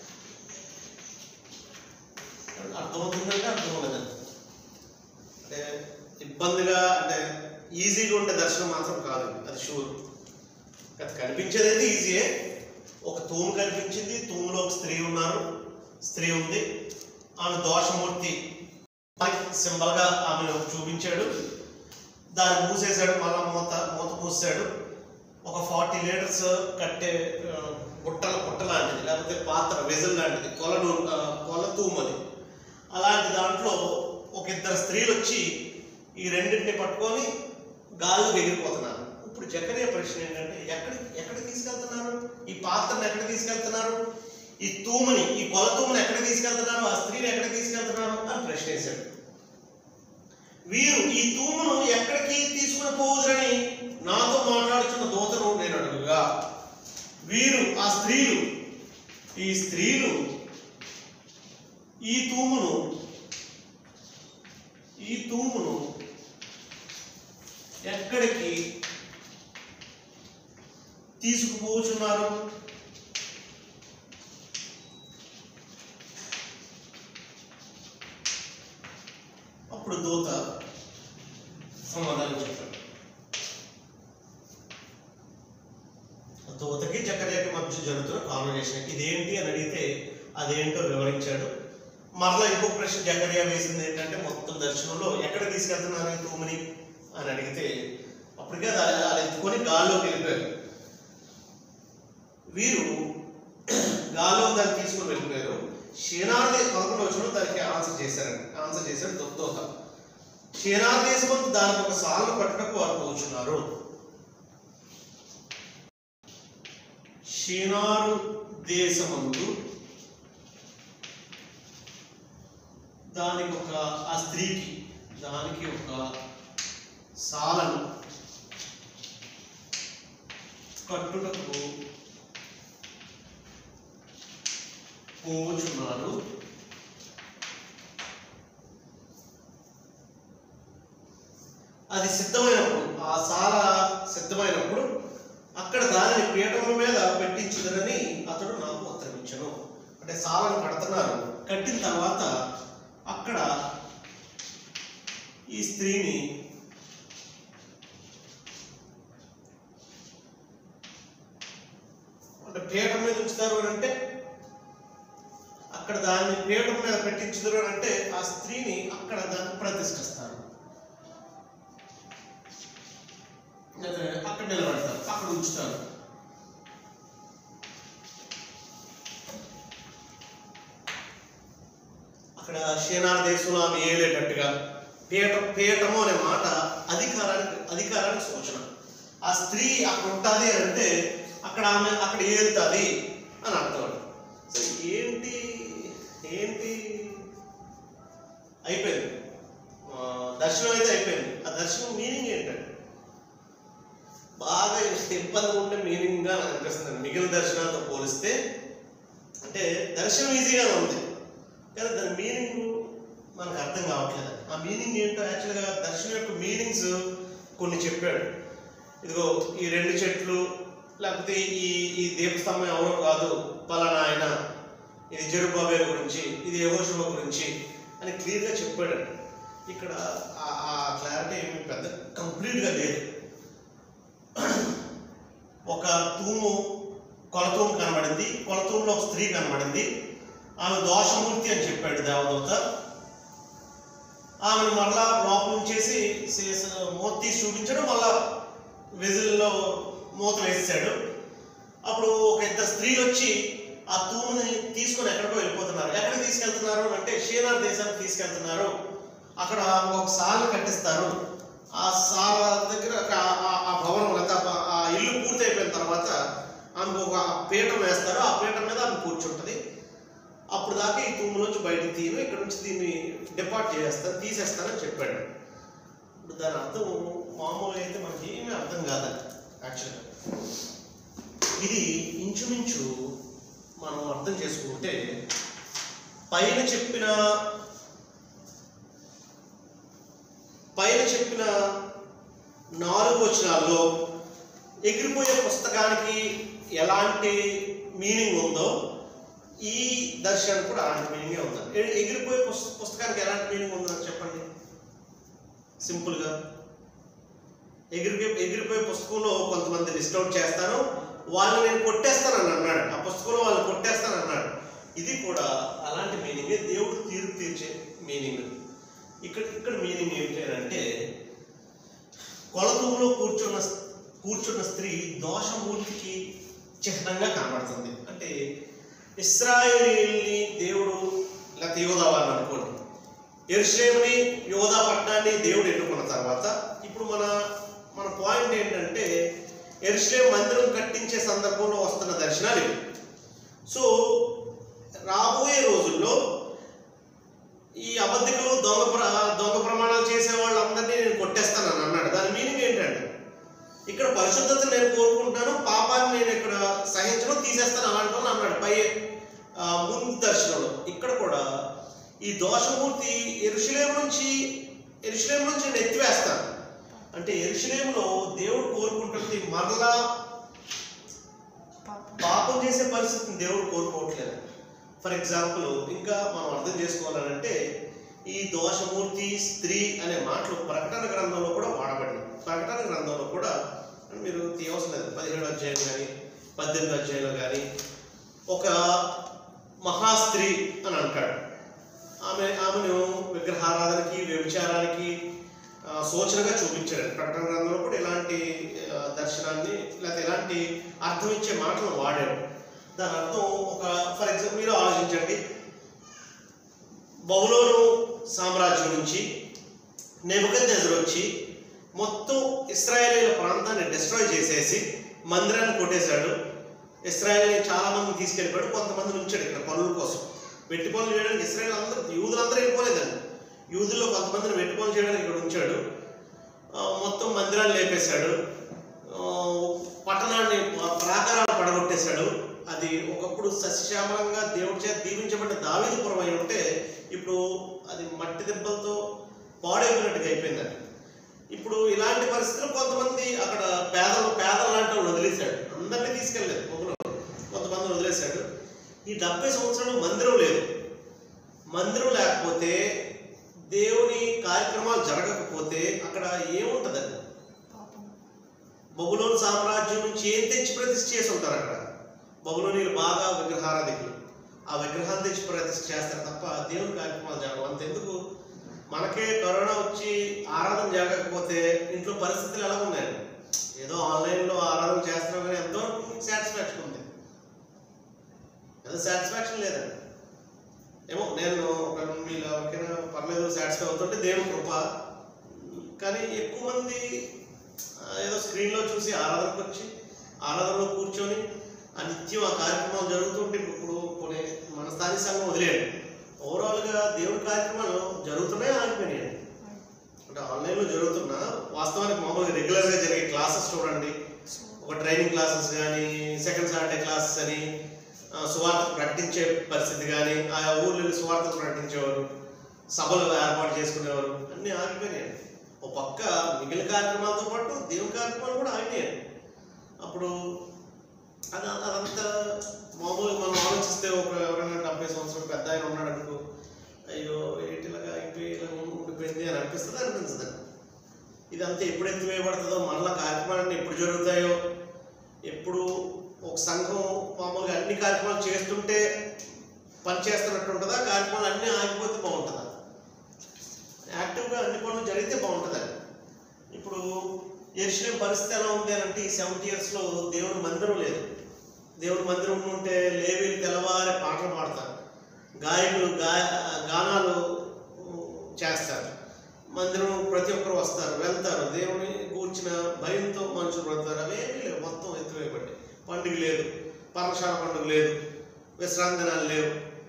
అర్థమవుతుందంటే అర్థమవులేదండి అంటే ఇబ్బందిగా అంటే ఈజీగా ఉండే దర్శనం మాత్రం కాదు అది షూర్ అది కనిపించేది అయితే ఈజీయే ఒక తూము కనిపించింది తూములో ఒక స్త్రీ ఉన్నారు స్త్రీ ఉంది ఆమె దోషమూర్తి సింబల్గా ఆమెను చూపించాడు దాన్ని మూసేశాడు మళ్ళా మూత మూత మూసాడు ఒక ఫార్టీ లీటర్స్ కట్టే ఆ, బుట్టల బుట్ట లాంటిది లేకపోతే పాత్ర వెజల్ లాంటిది కొలను ఆ, కొల తూమది అలాంటి దాంట్లో ఒక ఇద్దరు స్త్రీలు వచ్చి ఈ రెండింటిని పట్టుకొని గాల్లో ఎగిరిపోతున్నారు ఇప్పుడు జకరియా ప్రశ్న ఏంటంటే ఎక్కడి ఎక్కడికి తీసుకెళ్తున్నారు ఈ పాత్రను ఎక్కడికి తీసుకెళ్తున్నారు ఈ తూముని ఈ కొల తూముని ఎక్కడికి తీసుకెళ్తున్నారు ఆ స్త్రీని ఎక్కడికి తీసుకెళ్తున్నారు అని ప్రశ్న వేశాడు వీరు ఈ తూమును ఎక్కడికి తీసుకుని పోవుదని నాతో మాట్లాడుతున్న దూతను నేను అడుగుగా వీరు ఆ స్త్రీలు ఈ స్త్రీలు ఈ తూమును ఈ తూమును ఎక్కడికి తీసుకుపోతున్నారు అప్పుడు దూత సమాధానం చెప్పాడు దూతకి చక్రజకి మధ్య జరుగుతున్న కాన్వర్జేషన్ ఇదేంటి అని అడిగితే అదేంటో వివరించాడు మరలా ఇంకొక ప్రశ్న జకరియా వేసింది ఏంటంటే మొత్తం దర్శనంలో ఎక్కడ తీసుకెళ్తున్నారు ఈ తూముని అని అడిగితే అప్పటికే అది అది ఎత్తుకొని గాల్లోకి వెళ్ళిపోయారు వీరు గాల్లో దాన్ని తీసుకొని వెళ్ళిపోయారు షీనార్ పదకొండు వచ్చిన దానికి ఆన్సర్ చేశారండి ఆన్సర్ చేశాడు దొత్తోత షీనార్ దేశమంతా దానికి ఒక సాలను పట్టుటకు వారు పోచున్నారు షీనారు దేశమందు దానికి ఒక ఆ స్త్రీకి దానికి ఒక సాలను కట్టుటకు పోచున్నారు అది సిద్ధమైనప్పుడు ఆ సాల సిద్ధమైనప్పుడు అక్కడ దానిని పీఠము మీద పెట్టించుదరని అతడు నాకు ఉత్తరం ఇచ్చను అంటే సాలను కడుతున్నారు కట్టిన తర్వాత అక్కడ ఈ స్త్రీని అంటే పీఠం మీద ఉంచుతారు అని అంటే అక్కడ దాన్ని పీఠం మీద పెట్టించుదురు అని అంటే ఆ స్త్రీని అక్కడ దాన్ని ప్రతిష్ఠిస్తారు అదే అక్కడ నిలబెడతారు అక్కడ ఉంచుతారు అక్కడ షేనార్ దేశంలో ఆమె ఏలేటట్టుగా పీఠం పీఠము అనే మాట అధికారానికి అధికారానికి సూచన ఆ స్త్రీ అక్కడ ఉంటుంది అని అంటే అక్కడ ఆమె అక్కడ ఏలుతుంది అని అర్థం సో ఏంటి ఏంటి అయిపోయింది ఆ, దర్శనం అయితే అయిపోయింది ఆ దర్శనం మీనింగ్ ఏంటంటే బాగా ఇబ్బంది ఉండే మీనింగ్గా నాకు అనిపిస్తుంది మిగిలిన దర్శనాలతో పోలిస్తే అంటే దర్శనం ఈజీగా ఉంది కానీ దాని మీనింగ్ మనకు అర్థం కావట్లేదు ఆ మీనింగ్ ఏంటో యాక్చువల్గా దర్శనం యొక్క మీనింగ్స్ కొన్ని చెప్పాడు ఇదిగో ఈ రెండు చెట్లు లేకపోతే ఈ ఈ దీపస్తంభం ఎవరో కాదు పలానా ఆయన ఇది జరుబాబేల గురించి ఇది యహోషువ గురించి అని క్లియర్గా చెప్పాడు ఇక్కడ ఆ- ఆ క్లారిటీ ఏమి పెద్ద కంప్లీట్గా లేదు తూము కొలతూము కనబడింది కొలతూములో ఒక స్త్రీ కనబడింది ఆమె దోషమూర్తి అని చెప్పాడు దేవదూత ఆమెను మళ్ళా లోపల ఉంచేసి సే- మూత తీసి చూపించాడు మళ్ళా విజిల్లో మూత వేసాడు అప్పుడు ఒక ఇద్దరు స్త్రీలు వచ్చి ఆ తూముని తీసుకొని ఎక్కడికో వెళ్ళిపోతున్నారు ఎక్కడికి తీసుకెళ్తున్నారు అంటే షీనార్ దేశానికి తీసుకెళ్తున్నారు అక్కడ ఒక సాల కట్టిస్తారు ఆ సాల దగ్గర ఒక ఆ- ఆ భవనం లేదా ఆ- ఆ ఇల్లు పూర్తయిపోయిన తర్వాత ఆమెకు ఒక పీఠం వేస్తారు ఆ పీఠం మీద ఆమె కూర్చుంటుంది అప్పుడు దాకా ఈ తూము నుంచి బయటకు తీయను ఇక్కడ నుంచి దీన్ని డిపార్ట్ చేసేస్తాను తీసేస్తానని చెప్పాడు ఇప్పుడు దాని అర్థం మామూలుగా అయితే మనకి ఏమీ అర్థం కాదండి యాక్చువల్గా ఇది ఇంచుమించు మనం అర్థం చేసుకుంటే పైన చెప్పిన పైన చెప్పిన నాలుగు వచనాల్లో ఎగిరిపోయే పుస్తకానికి ఎలాంటి మీనింగ్ ఉందో ఈ దర్శనానికి కూడా అలాంటి మీనింగే ఉందండి ఎ- ఎగిరిపోయే పుస్త- పుస్తకానికి ఎలాంటి మీనింగ్ ఉందని చెప్పండి సింపుల్గా ఎగిరిపోయి ఎగిరిపోయే పుస్తకంలో కొంతమంది లిస్ట్ అవుట్ చేస్తాను వాళ్ళు నేను కొట్టేస్తానని అన్నాడు ఆ పుస్తకంలో వాళ్ళు కొట్టేస్తాను అన్నాడు ఇది కూడా అలాంటి మీనింగే దేవుడు తీర్పు తీర్చే మీనింగ్ ఇక్కడ ఇక్కడ మీనింగ్ ఏంటి అని అంటే కొలతూములో కూర్చున్న కూర్చున్న స్త్రీ దోషమూర్తికి చిహ్నంగా కనబడుతుంది అంటే ఇస్రాయేలీల్ని దేవుడు లేకపోతే యోధా వారిని అనుకోండి ఎరుషలేముని యోధా పట్టణాన్ని దేవుడు ఎన్నుకున్న తర్వాత ఇప్పుడు మన మన పాయింట్ ఏంటంటే ఎరుషలేం మందిరం కట్టించే సందర్భంలో వస్తున్న దర్శనాలు ఇవి సో రాబోయే రోజుల్లో ఈ అబద్ధికులు దొంగ ప్ర దొంగ ప్రమాణాలు చేసే వాళ్ళందరినీ నేను కొట్టేస్తానని అన్నాడు దాని మీనింగ్ ఏంటంటే ఇక్కడ పరిశుద్ధత నేను కోరుకుంటున్నాను పాపాన్ని నేను ఇక్కడ సహించడం తీసేస్తాను అలాంటి వాళ్ళు అన్నాడు పై ఆ, ముందు దర్శనంలో ఇక్కడ కూడా ఈ దోషమూర్తి ఎరుషులేం నుంచి ఎరుషులేం నుంచి నేను ఎత్తివేస్తాను అంటే ఎరుషులేములో దేవుడు కోరుకుంటుంది మరలా పాపం చేసే పరిస్థితిని దేవుడు కోరుకోవట్లేదు ఫర్ ఎగ్జాంపుల్ ఇంకా మనం అర్థం చేసుకోవాలంటే ఈ దోషమూర్తి స్త్రీ అనే మాటలు ప్రకటన గ్రంథంలో కూడా వాడబడింది ప్రకటన గ్రంథంలో కూడా మీరు తీయవలసిన లేదు పదిహేడు అధ్యాయం కానీ పద్దెనిమిది అధ్యాయంలో కానీ ఒక మహాస్త్రీ అని అంటాడు ఆమె ఆమెను విగ్రహారాధనకి వ్యభిచారానికి ఆ, సూచనగా చూపించాడు ప్రకటన గ్రంథంలో కూడా ఇలాంటి ఆ, దర్శనాన్ని లేకపోతే ఇలాంటి అర్థం ఇచ్చే మాటలు వాడాడు దాని అర్థం ఒక ఫర్ ఎగ్జాంపుల్ మీరు ఆలోచించండి బహులోను సామ్రాజ్యం నుంచి నెబుకద్నెజర్ వచ్చి మొత్తం ఇస్రాయేలీల ప్రాంతాన్ని డిస్ట్రాయ్ చేసేసి మందిరాన్ని కొట్టేశాడు ఇస్రాయేల్ని చాలా మంది తీసుకెళ్ళిపోయాడు కొంతమంది ఉంచాడు ఇక్కడ పనుల కోసం వెట్టి పనులు చేయడానికి ఇస్రాయేల్ అందరూ యూదులందరూ వెళ్ళిపోలేదండి యూదుల్లో కొంతమందిని వెట్టి పనులు చేయడానికి ఇక్కడ ఉంచాడు ఆ, మొత్తం మందిరాన్ని లేపేశాడు ఆ, పట్టణాన్ని ప- ప్రాకారాలు పడగొట్టేశాడు అది ఒకప్పుడు సస్యశ్యామలంగా దేవుడి చేత దీవించబడిన దావీదుపురం అయి ఉంటే ఇప్పుడు అది మట్టి దెబ్బలతో పాడైపోయినట్టుగా అయిపోయిందండి ఇప్పుడు ఇలాంటి పరిస్థితుల్లో కొంతమంది అక్కడ పేదలు పేదలు లాంటి వాళ్ళు వదిలేశాడు అందరినీ తీసుకెళ్ళలేదు ఒకరు కొంతమంది వదిలేశాడు ఈ డెబ్బై సంవత్సరాలు మందిరం లేదు మందిరం లేకపోతే దేవుని కార్యక్రమాలు జరగకపోతే అక్కడ ఏముంటదండి బబులోని సామ్రాజ్యం నుంచి ఏం తెచ్చి ప్రతిష్ఠ చేసి ఉంటారు అక్కడ బబులోనీలు బాగా విగ్రహారాధికులు ఆ విగ్రహాన్ని తెచ్చి ప్రతిష్ఠ చేస్తారు తప్ప దేవుని కార్యక్రమాలు జరగవు అంతెందుకు మనకే కరోనా వచ్చి ఆరాధన జరగకపోతే ఇంట్లో పరిస్థితులు ఎలా ఉన్నాయండి ఏదో ఆన్లైన్లో ఆరాధన చేస్తున్నాం కానీ ఎంతో సాటిస్ఫాక్షన్ ఉంది ఏదో సాటిస్ఫాక్షన్ లేదండి ఏమో నేను ఒక మీలో ఎవరికైనా పర్లేదు సాటిస్ఫై అవుతుంటే దేవుని కృప కానీ ఎక్కువ మంది ఆ, ఏదో స్క్రీన్లో చూసి ఆరాధనకు వచ్చి ఆరాధనలో కూర్చొని ఆ నిత్యం ఆ కార్యక్రమాలు జరుగుతుంటే ఇప్పుడు కొన్ని మన స్థానిక సంఘం వదిలేయండి ఓవరాల్గా దేవుని కార్యక్రమాలు జరుగుతున్నాయి ఆగిపోయినాయి అంటే ఆన్లైన్లో జరుగుతున్నా వాస్తవానికి మామూలుగా రెగ్యులర్గా జరిగే క్లాసెస్ చూడండి ఒక ట్రైనింగ్ క్లాసెస్ కానీ సెకండ్ సాటర్డే క్లాసెస్ అని ఆ, సువార్త ప్రకటించే పరిస్థితి కానీ ఆయా ఊర్లో సువార్త ప్రకటించేవారు సభలు ఏర్పాటు చేసుకునేవారు అన్నీ ఆగిపోయినాయండి ఒక పక్క మిగిలిన కార్యక్రమాలతో పాటు దేవుని కార్యక్రమాలు కూడా ఆగినాయండి అప్పుడు అది అదంతా మామూలుగా మనం ఆలోచిస్తే ఒక ఎవరైనా డెబ్బై సంవత్సరాలు పెద్ద ఆయన ఉన్నాడు అనుకో అయ్యో ఏంటి ఇలాగా అయిపోయి ఇలా ఉండిపోయింది అని అనిపిస్తుంది అనిపించదు ఇదంతా ఎప్పుడు ఎత్తివేయబడుతుందో మరలా కార్యక్రమాలన్నీ ఎప్పుడు జరుగుతాయో ఎప్పుడు ఒక సంఘం మామూలుగా అన్ని కార్యక్రమాలు చేస్తుంటే పని చేస్తున్నట్టు ఉంటుందా కార్యక్రమాలు అన్నీ ఆగిపోతే బాగుంటుందా యాక్టివ్గా అన్ని పనులు జరిగితే బాగుంటుందా ఇప్పుడు ఎరుసలేం పరిస్థితి ఎలా ఉంది అని అంటే ఈ సెవెంటీ ఇయర్స్లో దేవుని మందిరం లేదు దేవుని మందిరం ఉంటే లేవీలు తెల్లవారే పాటలు పాడతారు గాయకులు గా గానాలు చేస్తారు మందిరం ప్రతి ఒక్కరు వస్తారు వెళ్తారు దేవుని కూర్చిన భయంతో మనుషులు పడతారు అవేమీ లేవు మొత్తం ఎత్తివేయబట్టి పండుగ లేదు పర్ణశాల పండుగ లేదు విశ్రాంతి దినాలు లేవు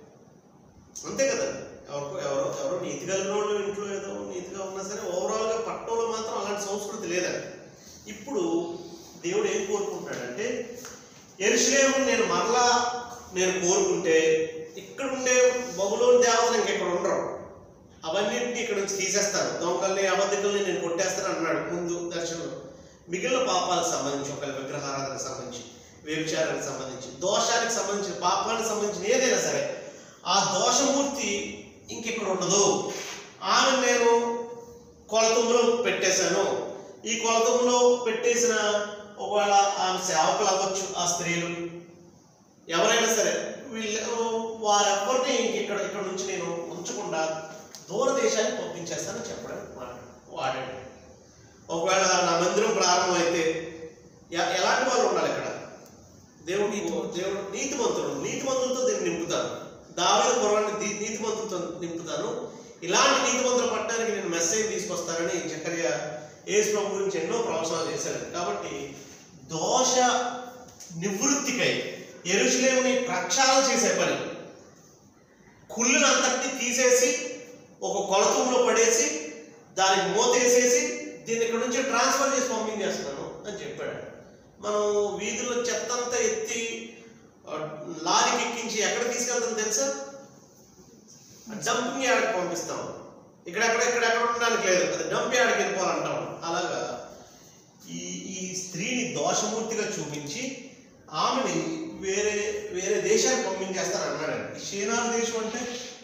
అంతే కదా ఎవరికో ఎవరో ఎవరో నీతి కలిగిన వాళ్ళు ఇంట్లో ఏదో నీతిగా ఉన్నా సరే ఓవరాల్గా పట్టణంలో మాత్రం అలాంటి సంస్కృతి లేదండి ఇప్పుడు దేవుడు ఏం కోరుకుంటున్నాడంటే ఎరుసలేము నేను మరలా నేను కోరుకుంటే ఇక్కడ ఉండే బబులోని దేవతలు ఇంకెక్కడ ఉండరు అవన్నింటినీ ఇక్కడ నుంచి తీసేస్తాను దొంగల్ని అబద్ధికుల్ని నేను కొట్టేస్తాను అన్నాడు ముందు దర్శనంలో మిగిలిన పాపాలకు సంబంధించి ఒక విగ్రహారాధనకు సంబంధించి వ్యభిచారానికి సంబంధించి దోషానికి సంబంధించి పాపానికి సంబంధించిన ఏదైనా సరే ఆ దోషమూర్తి ఇంకెక్కడ ఉండదు ఆమె నేను కొలతంలో పెట్టేశాను ఈ కొలతంలో పెట్టేసిన ఒకవేళ ఆమె సేవకులు అవ్వచ్చు ఆ స్త్రీలు ఎవరైనా సరే వీళ్ళు వారెవ్వరిని ఇంక ఇక్కడ ఇక్కడ నుంచి నేను ఉంచకుండా దూరదేశానికి పంపించేస్తానని చెప్పడం మాట- వాడాడు ఒకవేళ నా మందిరం ప్రారంభమైతే ఎ- ఎలాంటి వాళ్ళు ఉండాలి ఇక్కడ దేవుడు దేవుడు నీతిమంతుడు నీతిమంతులతో దీన్ని నింపుతాను దావేద పురాన్ని దీ- నీతిమంతులతో నింపుతాను ఇలాంటి నీతిమంతుల పట్టణానికి నేను మెసేజ్ తీసుకొస్తానని చక్కర్య యేసు ప్రభు గురించి ఎన్నో ప్రవచనాలు చేశాడు కాబట్టి దోష నివృత్తికై ఎరుషులేముని ప్రక్షాళన చేసే పని కుళ్ళును అంతటిని తీసేసి ఒక కొలతంలో పడేసి దానికి మూతేసేసి దీన్ని ఇక్కడ నుంచి ట్రాన్స్ఫర్ చేసి పంపించేస్తున్నాను అని చెప్పాడు మనం వీధుల్లో చెత్త అంతా ఎత్తి ఆ, లారీకి ఎక్కించి ఎక్కడ తీసుకెళ్తాం తెలుసా డంపింగ్ యార్డ్కి పంపిస్తాం ఇక్కడెక్కడ ఇక్కడెక్కడ ఉండడానికి లేదు అది డంప్ యార్డ్కి వెళ్ళిపోవాలంటాం అలాగా ఈ ఈ స్త్రీని దోషమూర్తిగా చూపించి ఆమెని వేరే వేరే దేశానికి పంపించేస్తాను అన్నాడు ఈ షేనార్ దేశం అంటే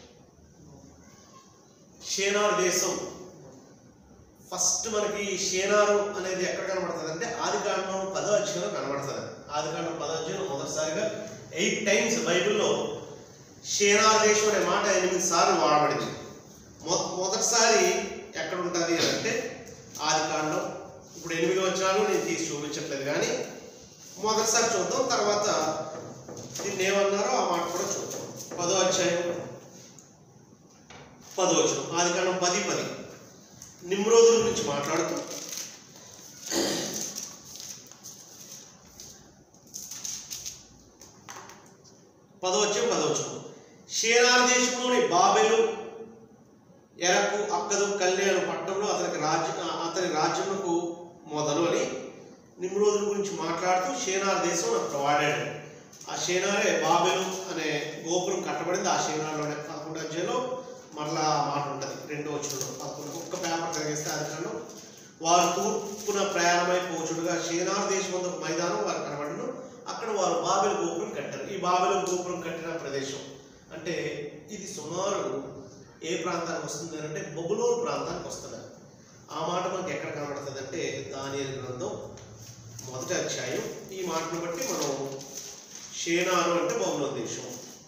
షేనార్ దేశం ఫస్ట్ మనకి షేనారు అనేది ఎక్కడ కనబడుతుంది అంటే ఆదికాండం పదో అధ్యాయంలో కనబడుతుంది ఆదికాండం పదో అధ్యాయంలో మొదటిసారిగా ఎయిట్ టైమ్స్ బైబిల్లో షేనార్ దేశం అనే మాట ఎనిమిది సార్లు వాడబడింది మొ మొదటిసారి ఎక్కడ ఉంటుంది అని అంటే ఆదికాండం ఇప్పుడు ఎనిమిది వచ్చినాలు నేను తీసి చూపించట్లేదు కానీ మొదటిసారి చూద్దాం తర్వాత దీన్ని ఏమన్నారో ఆ మాట కూడా చూద్దాం పదో అధ్యాయం పదో వచ్చిన ఆదికాండం పది పది నిమ్రోదుల గురించి మాట్లాడుతూ పదవచ్చం పదవచ్చం షేనార్ దేశంలోని బాబెలు ఎరకు అక్కదు కల్లి అనే పట్టణంలో అతనికి రాజ్య అతని రాజ్యములకు మొదలు అని నిమ్రోదుల గురించి మాట్లాడుతూ షేనార్ దేశం అక్కడ వాడాడు ఆ షేనారే బాబెలు అనే గోపురం కట్టబడింది ఆ షేనార్లోనే పదకొండు అధ్యాయంలో మరలా ఆ మాట ఉంటుంది రెండో వచ్చిన పదకొండు ఒక్క పేపర్ కలిగిస్తే అధికారంలో వారు తూర్పున ప్రయాణమై పోచుడుగా షేనార్ దేశం ఒక మైదానం వారు కనబడను అక్కడ వారు బాబెలు గోపురం కట్టారు ఈ బాబెలు గోపురం కట్టిన ప్రదేశం అంటే ఇది సుమారు ఏ ప్రాంతానికి వస్తుంది అని అంటే బొబులోన్ ప్రాంతానికి వస్తుంది ఆ మాట మనకి ఎక్కడ కనబడుతుంది అంటే దాని గ్రంథం మొదటి అధ్యాయం ఈ మాటను బట్టి మనం షేనారు అంటే బొబులోన్ దేశం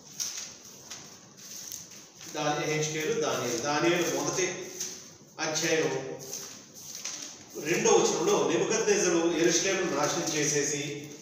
దాని హెచ్కేలు దానియలు దానియలు మొదటి అధ్యాయం రెండో వచనంలో నెబుకద్నెజరు ఎరుషలేమును నాశనం చేసేసి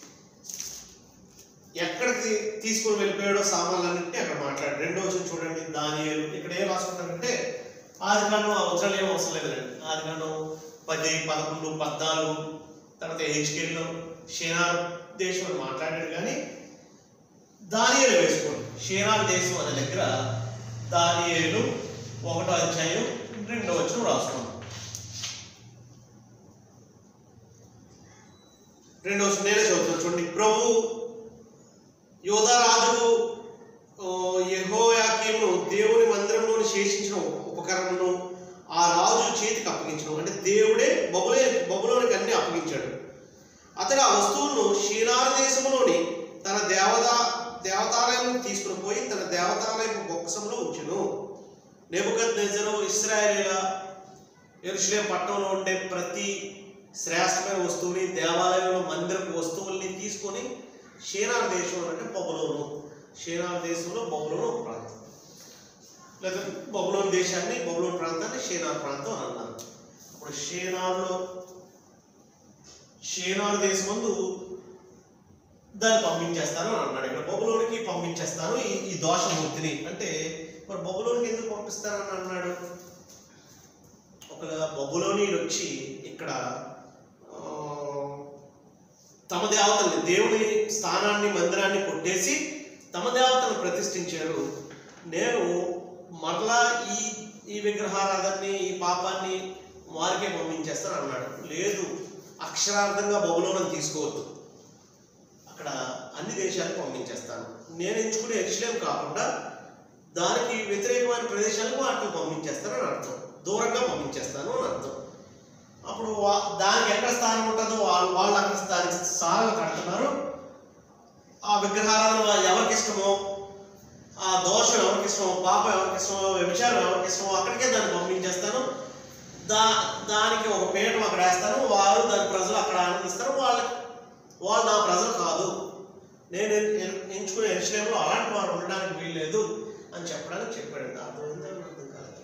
ఎక్కడికి తీసుకొని వెళ్ళిపోయాడో సామాన్లన్నింటినీ అక్కడ మాట్లాడు రెండో వచనం చూడండి దానియలు ఇక్కడ ఏం రాసుకుంటారంటే ఆది కాండం ఆ వచనాలు ఏం అవసరం లేదండి ఆది కాండం పది పదకొండు పద్నాలుగు తర్వాత హెచ్కేల్లో షేనార్ దేశం అని మాట్లాడాడు కానీ దానియేలు వేసుకోండి షేనార్ దేశం అనే దగ్గర దానియేలు ఒకటో అధ్యాయం రెండో వచనం రాసుకోండి రెండో వచనం నేనే చదువుతాను చూడండి ప్రభు యోధారాజు యహోయాకీమును దేవుని మందిరంలోని శేషించిన ఉపకరణను ఆ రాజు చేతికి అప్పగించను అంటే దేవుడే బబులే బబులోనికి అన్ని అప్పగించాడు అతడు ఆ వస్తువులను షీనార్ దేశంలోని తన దేవతా దేవతాలయం తీసుకుని పోయి తన దేవతాలయం బొక్కసంలో ఉంచెను నెబుకద్ నెజరు ఇస్రాయేలీల ఎరుషులేం పట్టణంలో ఉండే ప్రతి శ్రేష్టమైన వస్తువుని దేవాలయంలో మందిరపు వస్తువుల్ని తీసుకొని షేనార్ దేశం అంటే బొబులోను షేనార్ దేశంలో బొబులోను ఒక ప్రాంతం లేదా బొబులోన్ దేశాన్ని బొబులోన్ ప్రాంతాన్ని షేనార్ ప్రాంతం అని అన్నారు ఇప్పుడు షేనార్లో షేనార్ దేశం ముందు దాన్ని పంపించేస్తాను అని అన్నాడు ఇక్కడ బొబులోనికి పంపించేస్తాను ఈ ఈ దోషమూర్తిని అంటే మరి బొబులోనికి ఎందుకు పంపిస్తానని అన్నాడు ఒక బొబులోనీలు వచ్చి ఇక్కడ ఆ, తమ దేవతల్ని దేవుని స్థానాన్ని మందిరాన్ని కొట్టేసి తమ దేవతను ప్రతిష్ఠించారు నేను మరలా ఈ ఈ విగ్రహారాధనని ఈ పాపాన్ని వారికే పంపించేస్తాను అన్నాడు లేదు అక్షరార్థంగా బహులోనం తీసుకోవద్దు అక్కడ అన్ని దేశాలకు పంపించేస్తాను నేను ఎంచుకునే ఎరుసలేం కాకుండా దానికి వ్యతిరేకమైన ప్రదేశాలకు వాటిని పంపించేస్తాను అని అర్థం దూరంగా పంపించేస్తాను అని అర్థం అప్పుడు వా- దానికి ఎక్కడ స్థానం ఉంటుందో వాళ్ళు వాళ్ళు అక్కడ దానికి స్థానం కడుతున్నారు ఆ విగ్రహాలను ఎవరికి ఇష్టమో ఆ దోషం ఎవరికి ఇష్టమో పాపం ఎవరికి ఇష్టమో వ్యభిచారం ఎవరికి ఇష్టమో అక్కడికే దాన్ని పంపించేస్తాను దా దానికి ఒక పీఠం అక్కడ వేస్తాను వారు దాని ప్రజలు అక్కడ ఆనందిస్తారు వాళ్ళకి వాళ్ళు నా ప్రజలు కాదు నేను ఎన్- ఎన్- ఎంచుకునే ఎరుసలేంలో అలాంటి వారు ఉండడానికి వీల్లేదు అని చెప్పడానికి చెప్పాడు అర్థమైందా అర్థం కాదు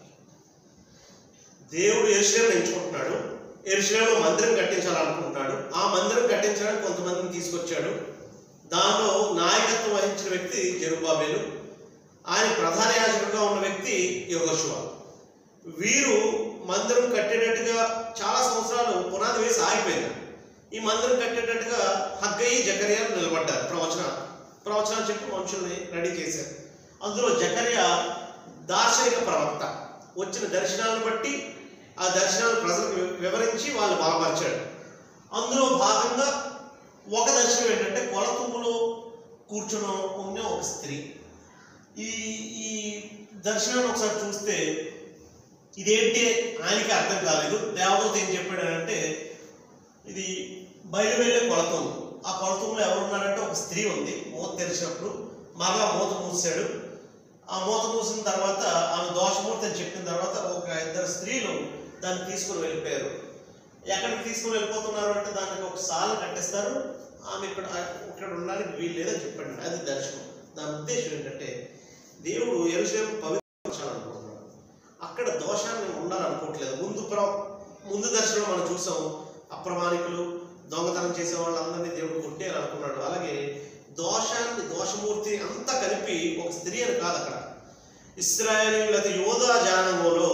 దేవుడు ఎరుసలేం ఎంచుకుంటున్నాడు ఎరుసలేంలో మందిరం కట్టించాలనుకుంటున్నాడు ఆ మందిరం కట్టించడానికి కొంతమందిని తీసుకొచ్చాడు దానిలో నాయకత్వం వహించిన వ్యక్తి జెరుబాబేలు ఆయన ప్రధాన యాజకుడిగా ఉన్న వ్యక్తి యోగశువ వీరు మందిరం కట్టేటట్టుగా చాలా సంవత్సరాలు పునాది వేసి ఆగిపోయింది ఈ మందిరం కట్టేటట్టుగా హగ్గయి జకర్యాలు నిలబడ్డారు ప్రవచన ప్రవచనాలు చెప్పి మనుషుల్ని రెడీ చేశారు అందులో జకర్య దార్శనిక ప్రవక్త వచ్చిన దర్శనాలను బట్టి ఆ దర్శనాలు ప్రజలకు వి- వివరించి వాళ్ళు బలపరిచాడు అందులో భాగంగా ఒక దర్శనం ఏంటంటే కొలతుమ్ములో కూర్చుని ఉన్న ఒక స్త్రీ ఈ ఈ దర్శనాన్ని ఒకసారి చూస్తే ఇదేంటి ఆయనకి అర్థం కాలేదు దేవదూత ఏం చెప్పాడు అంటే ఇది బయలు వెళ్ళే కొలతం ఆ కొలతంలో ఎవరున్నారంటే ఒక స్త్రీ ఉంది మూత తెరిచినప్పుడు మరలా మూత మూసాడు ఆ మూత మూసిన తర్వాత ఆమె దోషమూర్తి అని చెప్పిన తర్వాత ఒక ఇద్దరు స్త్రీలు దాన్ని తీసుకుని వెళ్ళిపోయారు ఎక్కడికి తీసుకుని వెళ్ళిపోతున్నారు అంటే దానికి ఒక సాల కట్టిస్తారు ఆమె ఇక్కడ ఇక్కడ ఉండడానికి వీలు లేదని చెప్పండి అది దర్శనం దాని ఉద్దేశం ఏంటంటే దేవుడు ఎరుసలేం పవిత్రించాలనుకుంటున్నాడు అక్కడ దోషాన్ని ఉండాలనుకోవట్లేదు ముందు ప్ర ముందు దర్శనం మనం చూసాం అప్రమాణికులు దొంగతనం చేసే వాళ్ళందరినీ దేవుడు కొట్టేయాలనుకున్నాడు అలాగే దోషాన్ని దోషమూర్తి అంతా కలిపి ఒక స్త్రీ అని కాదు అక్కడ ఇస్రాయేలీ లేదా యోధా జానంలో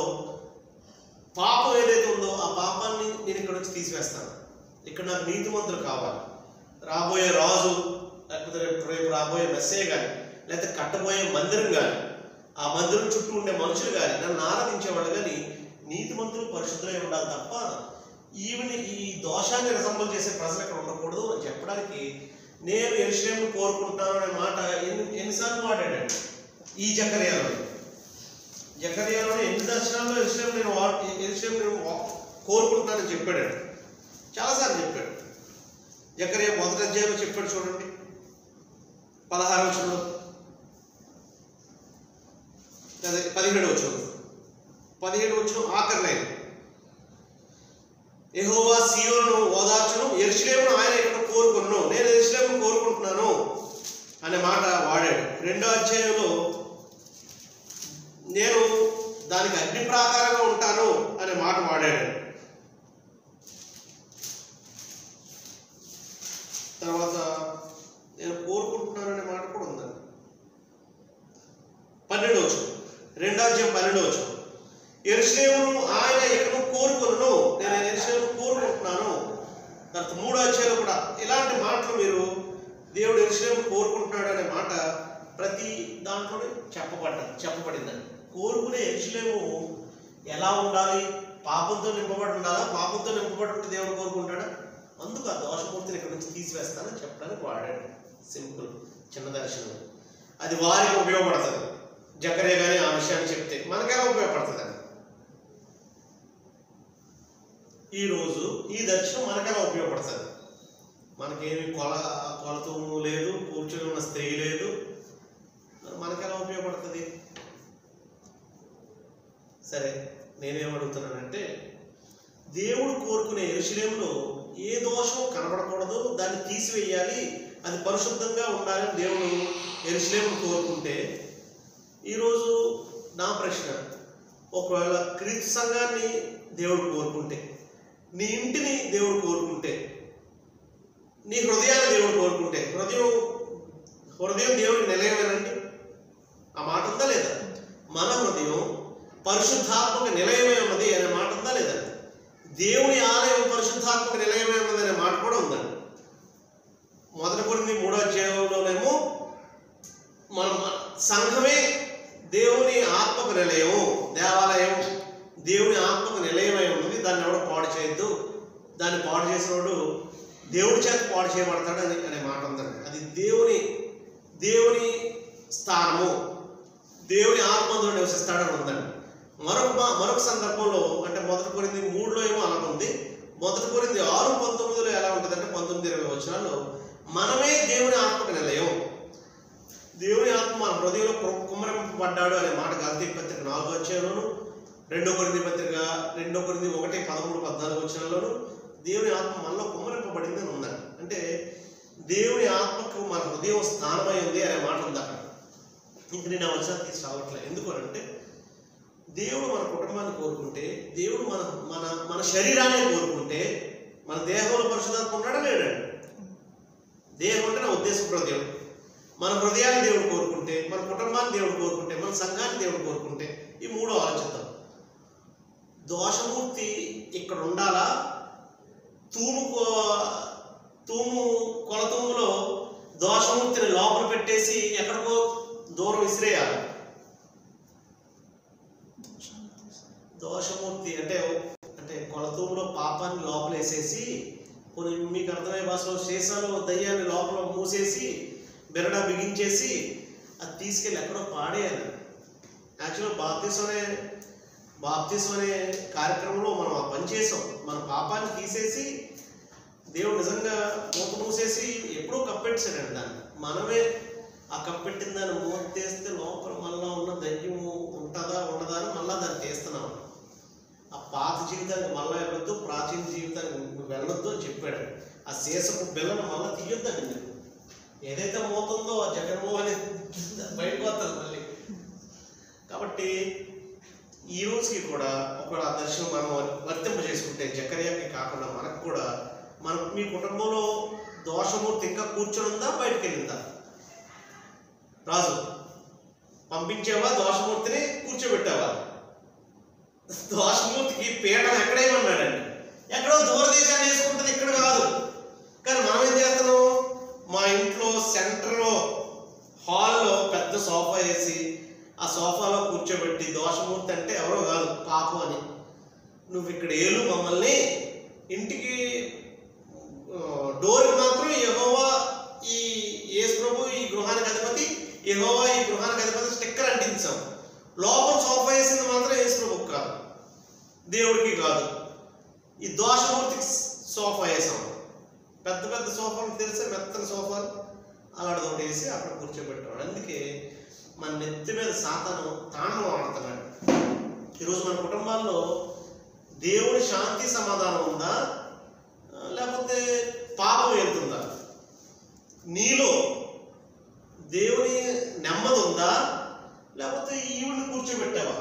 పాపం ఏదైతే ఉందో ఆ పాపాన్ని నేను ఇక్కడ నుంచి తీసివేస్తాను ఇక్కడ నాకు నీతిమంతులు కావాలి రాబోయే రాజు లేకపోతే రేపు రేపు రాబోయే మెస్సే కానీ లేకపోతే కట్టబోయే మందిరం కానీ ఆ మందిరం చుట్టూ ఉండే మనుషులు కానీ నన్ను ఆరాధించేవాళ్ళు కానీ నీతిమంతులు పరిశుద్ధులై ఉండాలి తప్ప ఈవిని ఈ దోషాన్ని రిజంబల్ చేసే ప్రజలు ఇక్కడ ఉండకూడదు అని చెప్పడానికి నేను ఎరుషలేము కోరుకుంటాను అనే మాట ఎన్ని ఎన్నిసార్లు మాట్లాడాడు ఈ జకర్యాలో జకర్యాలో ఎన్ని దర్శనాల్లో ఎరుసలేం నేను వా ఎరుసలేం నేను వా- కోరుకుంటున్నానని చెప్పాడు ఆయన. చాలాసార్లు చెప్పాడు జకర్యా మొదటి అధ్యాయంలో చెప్పాడు చూడండి పదహారు వచ్చంలో అదే పదిహేడు వచ్చం పదిహేడు వచ్చం ఆఖరి లైన్ యెహోవా సీయోను ఓదార్చును ఎరుసలేమును ఆయన ఇక్కడ కోరుకున్నాను నేను ఎరుసలేమును కోరుకుంటున్నాను అనే మాట వాడాడు రెండో అధ్యాయంలో నేను దానికి అగ్ని ప్రాకారంగా ఉంటాను అనే మాట వాడాడు తర్వాత నేను కోరుకుంటున్నాను అనే మాట కూడా ఉందండి పన్నెండు వచ్చు రెండో అధ్యాయం పన్నెండు వచ్చు ఎరుసలేమును ఆయన ఎక్కడో కోరుకును నేను ఎరుసలేమును కోరుకుంటున్నాను తర్వాత మూడో అధ్యాయంలో కూడా ఇలాంటి మాటలు మీరు దేవుడు ఎరుసలేము కోరుకుంటున్నాడు అనే మాట ప్రతి దాంట్లోనే చెప్పబడ్డది చెప్పబడిందండి కోరుకునే ఎరుసలేము ఎలా ఉండాలి పాపంతో నింపబడి ఉండాలా పాపంతో నింపబడి ఉంటే దేవుడు కోరుకుంటాడా అందుకు ఆ దోషమూర్తిని ఇక్కడ నుంచి తీసివేస్తానని చెప్పడానికి వాడాడు సింపుల్ చిన్న దర్శనం అది వారికి ఉపయోగపడుతుంది జకరే కానీ ఆ విషయాన్ని చెప్తే మనకెలా ఉపయోగపడుతుంది అది ఈరోజు ఈ దర్శనం మనకెలా ఉపయోగపడుతుంది మనకేమి కొల కొలతము లేదు కూర్చొని ఉన్న స్త్రీ లేదు మరి మనకెలా ఉపయోగపడుతుంది సరే నేనేం అడుగుతున్నానంటే దేవుడు కోరుకునే ఎరుశలేములో ఏ దోషం కనబడకూడదు దాన్ని తీసివేయాలి అది పరిశుద్ధంగా ఉండాలని దేవుడు ఎరుశలేమును కోరుకుంటే ఈరోజు నా ప్రశ్న ఒకవేళ క్రీస్తు సంఘాన్ని దేవుడు కోరుకుంటే నీ ఇంటిని దేవుడు కోరుకుంటే నీ హృదయాన్ని దేవుడు కోరుకుంటే హృదయం హృదయం దేవుడికి నిలయమేనండి ఆ మాట ఉందా లేదా మన హృదయం పరిశుద్ధాత్మక నిలయమే ఉన్నది అనే మాట ఉందా లేదా దేవుని ఆలయం పరిశుద్ధాత్మక నిలయమే ఉన్నది అనే మాట కూడా ఉందండి మొదటి కొన్ని మూడో అధ్యాయంలోనేమో మన మన సంఘమే దేవుని ఆత్మక నిలయం దేవాలయం దేవుని ఆత్మక నిలయమై ఉన్నది దాన్ని ఎవడో పాడు చేయొద్దు దాన్ని పాడు చేసినవాడు దేవుడి చేత పాడు చేయబడతాడు అని అనే మాట ఉందండి అది దేవుని దేవుని స్థానము దేవుని ఆత్మలో నివసిస్తాడని ఉందండి మరొక మా- మరొక సందర్భంలో అంటే మొదటి కొరింది మూడులో ఏమో అలా ఉంది మొదటి కొరింది ఆరు పంతొమ్మిదిలో ఎలా ఉంటుందంటే పంతొమ్మిది ఇరవై వచనాల్లో మనమే దేవుని ఆత్మక నిలయం దేవుని ఆత్మ మన హృదయంలో కు- కుమ్మరింపబడ్డాడు అనే మాట గల్తీ పత్రిక నాలుగో వచ్చేలోను రెండో కొరింది పత్రిక రెండో కొరింది ఒకటి పదమూడు పద్నాలుగు వచ్చినలోను దేవుని ఆత్మ మనలో కుమ్మరింపబడింది అని ఉందండి అంటే దేవుని ఆత్మకు మన హృదయం స్థానమై ఉంది అనే మాట ఉంది అక్కడ ఇంక నేను ఆ వచనాలు తీసి రావట్లేదు ఎందుకు అంటే దేవుడు మన కుటుంబాన్ని కోరుకుంటే దేవుడు మన మన మన శరీరాన్ని కోరుకుంటే మన దేహంలో పరిశుధాత్మ ఉన్నాడా లేడండి దేహం అంటే నా ఉద్దేశం హృదయం మన హృదయాన్ని దేవుడు కోరుకుంటే మన కుటుంబాన్ని దేవుడు కోరుకుంటే మన సంఘాన్ని దేవుడు కోరుకుంటే ఈ మూడో ఆలోచిద్దాం దోషమూర్తి ఇక్కడ ఉండాలా తూము కో- తూము కొలతూములో దోషమూర్తిని లోపల పెట్టేసి ఎక్కడికో దూరం విసిరేయాలి దోషమూర్తి అంటే అంటే కొలతూములో పాపాన్ని లోపల వేసేసి కొన్ని మీకు అర్థమయ్యే భాషలో శేషాలు దయ్యాన్ని లోపల మూసేసి బెరడా బిగించేసి అది తీసుకెళ్ళి ఎక్కడో పాడేయాలి యాక్చువల్గా బాప్తిసం అనే బాప్తిసం అనే కార్యక్రమంలో మనం ఆ పని చేసాం మన పాపాన్ని తీసేసి దేవుడు నిజంగా మూత మూసేసి ఎప్పుడూ కప్పెట్టాడండి దాన్ని మనమే ఆ కప్పెట్టిన దాన్ని మూత తీస్తే లోపల మళ్ళా ఉన్న దయ్యం ఉంటుందా ఉండదా అని మళ్ళా దాన్ని తీస్తున్నాం ఆ పాత జీవితానికి మళ్ళా వెళ్ళొద్దు ప్రాచీన జీవితానికి నువ్వు వెళ్ళొద్దు అని చెప్పాడు ఆ శేషపు బిల్లను మళ్ళీ తీయొద్దండి మీరు ఏదైతే మోతుందో ఆ జగన్మోహన్ బయటకు వస్తుంది మళ్ళీ కాబట్టి ఈ రోజుకి కూడా ఒక దర్శనం మనం వర్తింప చేసుకుంటే జకర్యాకి కాకుండా మనకు కూడా మన మీ కుటుంబంలో దోషమూర్తి ఇంకా కూర్చొని ఉందా బయటకు వెళ్ళిందా రాజు పంపించావా దోషమూర్తిని కూర్చోబెట్టావా దోషమూర్తికి పీఠం ఎక్కడేమన్నాడండి ఎక్కడో దూరదేశాన్ని వేసుకుంటుంది ఇక్కడ కాదు కానీ మనం ఏం చేస్తున్నాం మా ఇంట్లో సెంటర్లో హాల్లో పెద్ద సోఫా వేసి ఆ సోఫాలో కూర్చోబెట్టి దోషమూర్తి అంటే ఎవరో కాదు పాపం అని నువ్వు ఇక్కడ ఏలు మమ్మల్ని ఇంటికి ఆ, డోర్కి మాత్రం యెహోవా ఈ యేసు ప్రభు ఈ గృహానికి అధిపతి యెహోవా ఈ గృహానికి అధిపతి స్టిక్కర్ అంటించాం లోపల సోఫా వేసింది మాత్రం యేసు ప్రభుకి కాదు దేవుడికి కాదు ఈ దోషమూర్తికి సోఫా వేసాం పెద్ద పెద్ద సోఫాలు తెలిసే మెత్తని సోఫాలు అలాంటిది ఒకటి వేసి అక్కడ కూర్చోబెట్టాడు అందుకే మన నెత్తి మీద సాతాను తాండవం ఆడుతున్నాడు ఈరోజు మన కుటుంబాల్లో దేవుని శాంతి సమాధానం ఉందా ఆ, లేకపోతే పాపం వెళ్తుందా నీలో దేవుని నెమ్మది ఉందా లేకపోతే ఈవిని కూర్చోబెట్టావా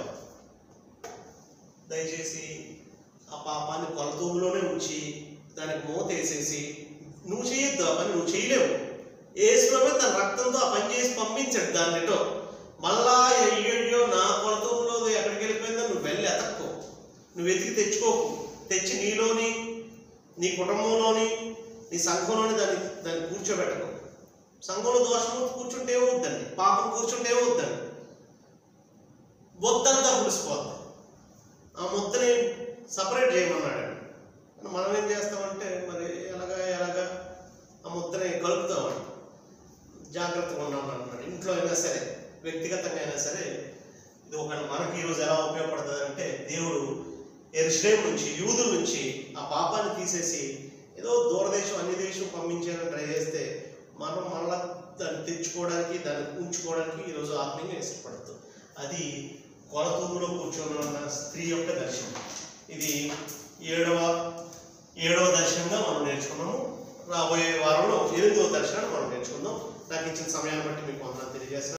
దయచేసి ఆ పాపాన్ని కొలతూములోనే ఉంచి దానికి మూత వేసేసి నువ్వు చేయొద్దు ఆ పని నువ్వు చేయలేవు ఏసులోనే తన రక్తంతో ఆ పని చేసి పంపించాడు దాన్నిటో మళ్ళా అయ్యో నా కొలతూములో ఎక్కడికి వెళ్ళిపోయిందో నువ్వు వెళ్ళి ఎతక్కో నువ్వు వెతికి తెచ్చుకోకు తెచ్చి నీలోని నీ కుటుంబంలోని నీ సంఘంలోని దాన్ని దాన్ని కూర్చోబెట్టకు సంఘంలో దోషము కూర్చుంటే ఏమవుద్దండి పాపం కూర్చుంటే ఏమవుద్దండి బొద్దంతా పులిసిపోద్ది ఆ ముద్దని సపరేట్ చేయమన్నాడు మనం ఏం చేస్తామంటే మరి ఎలాగా ఎలాగా ఆ ముద్దని కలుపుతామని జాగ్రత్తగా ఉన్నాం అన్నాడు ఇంట్లో అయినా సరే వ్యక్తిగతంగా అయినా సరే ఇది ఒక మనకి ఈరోజు ఎలా ఉపయోగపడుతుంది అంటే దేవుడు ఎరుశ్లేం నుంచి యూదుల నుంచి ఆ పాపాన్ని తీసేసి ఏదో దూరదేశం అన్ని దేశం పంపించాలని ట్రై చేస్తే మనం మళ్ళా దాన్ని తెచ్చుకోవడానికి దాన్ని ఉంచుకోవడానికి ఈరోజు ఆత్మీయంగా ఇష్టపడదు అది కొలతూములో కూర్చొని ఉన్న స్త్రీ యొక్క దర్శనం ఇది ఏడవ ఏడవ దర్శనంగా మనం నేర్చుకున్నాము రాబోయే వారంలో ఎనిమిదవ దర్శనాన్ని మనం నేర్చుకుందాం నాకు ఇచ్చిన సమయాన్ని బట్టి మీకు వందనాలు తెలియజేస్తున్నాను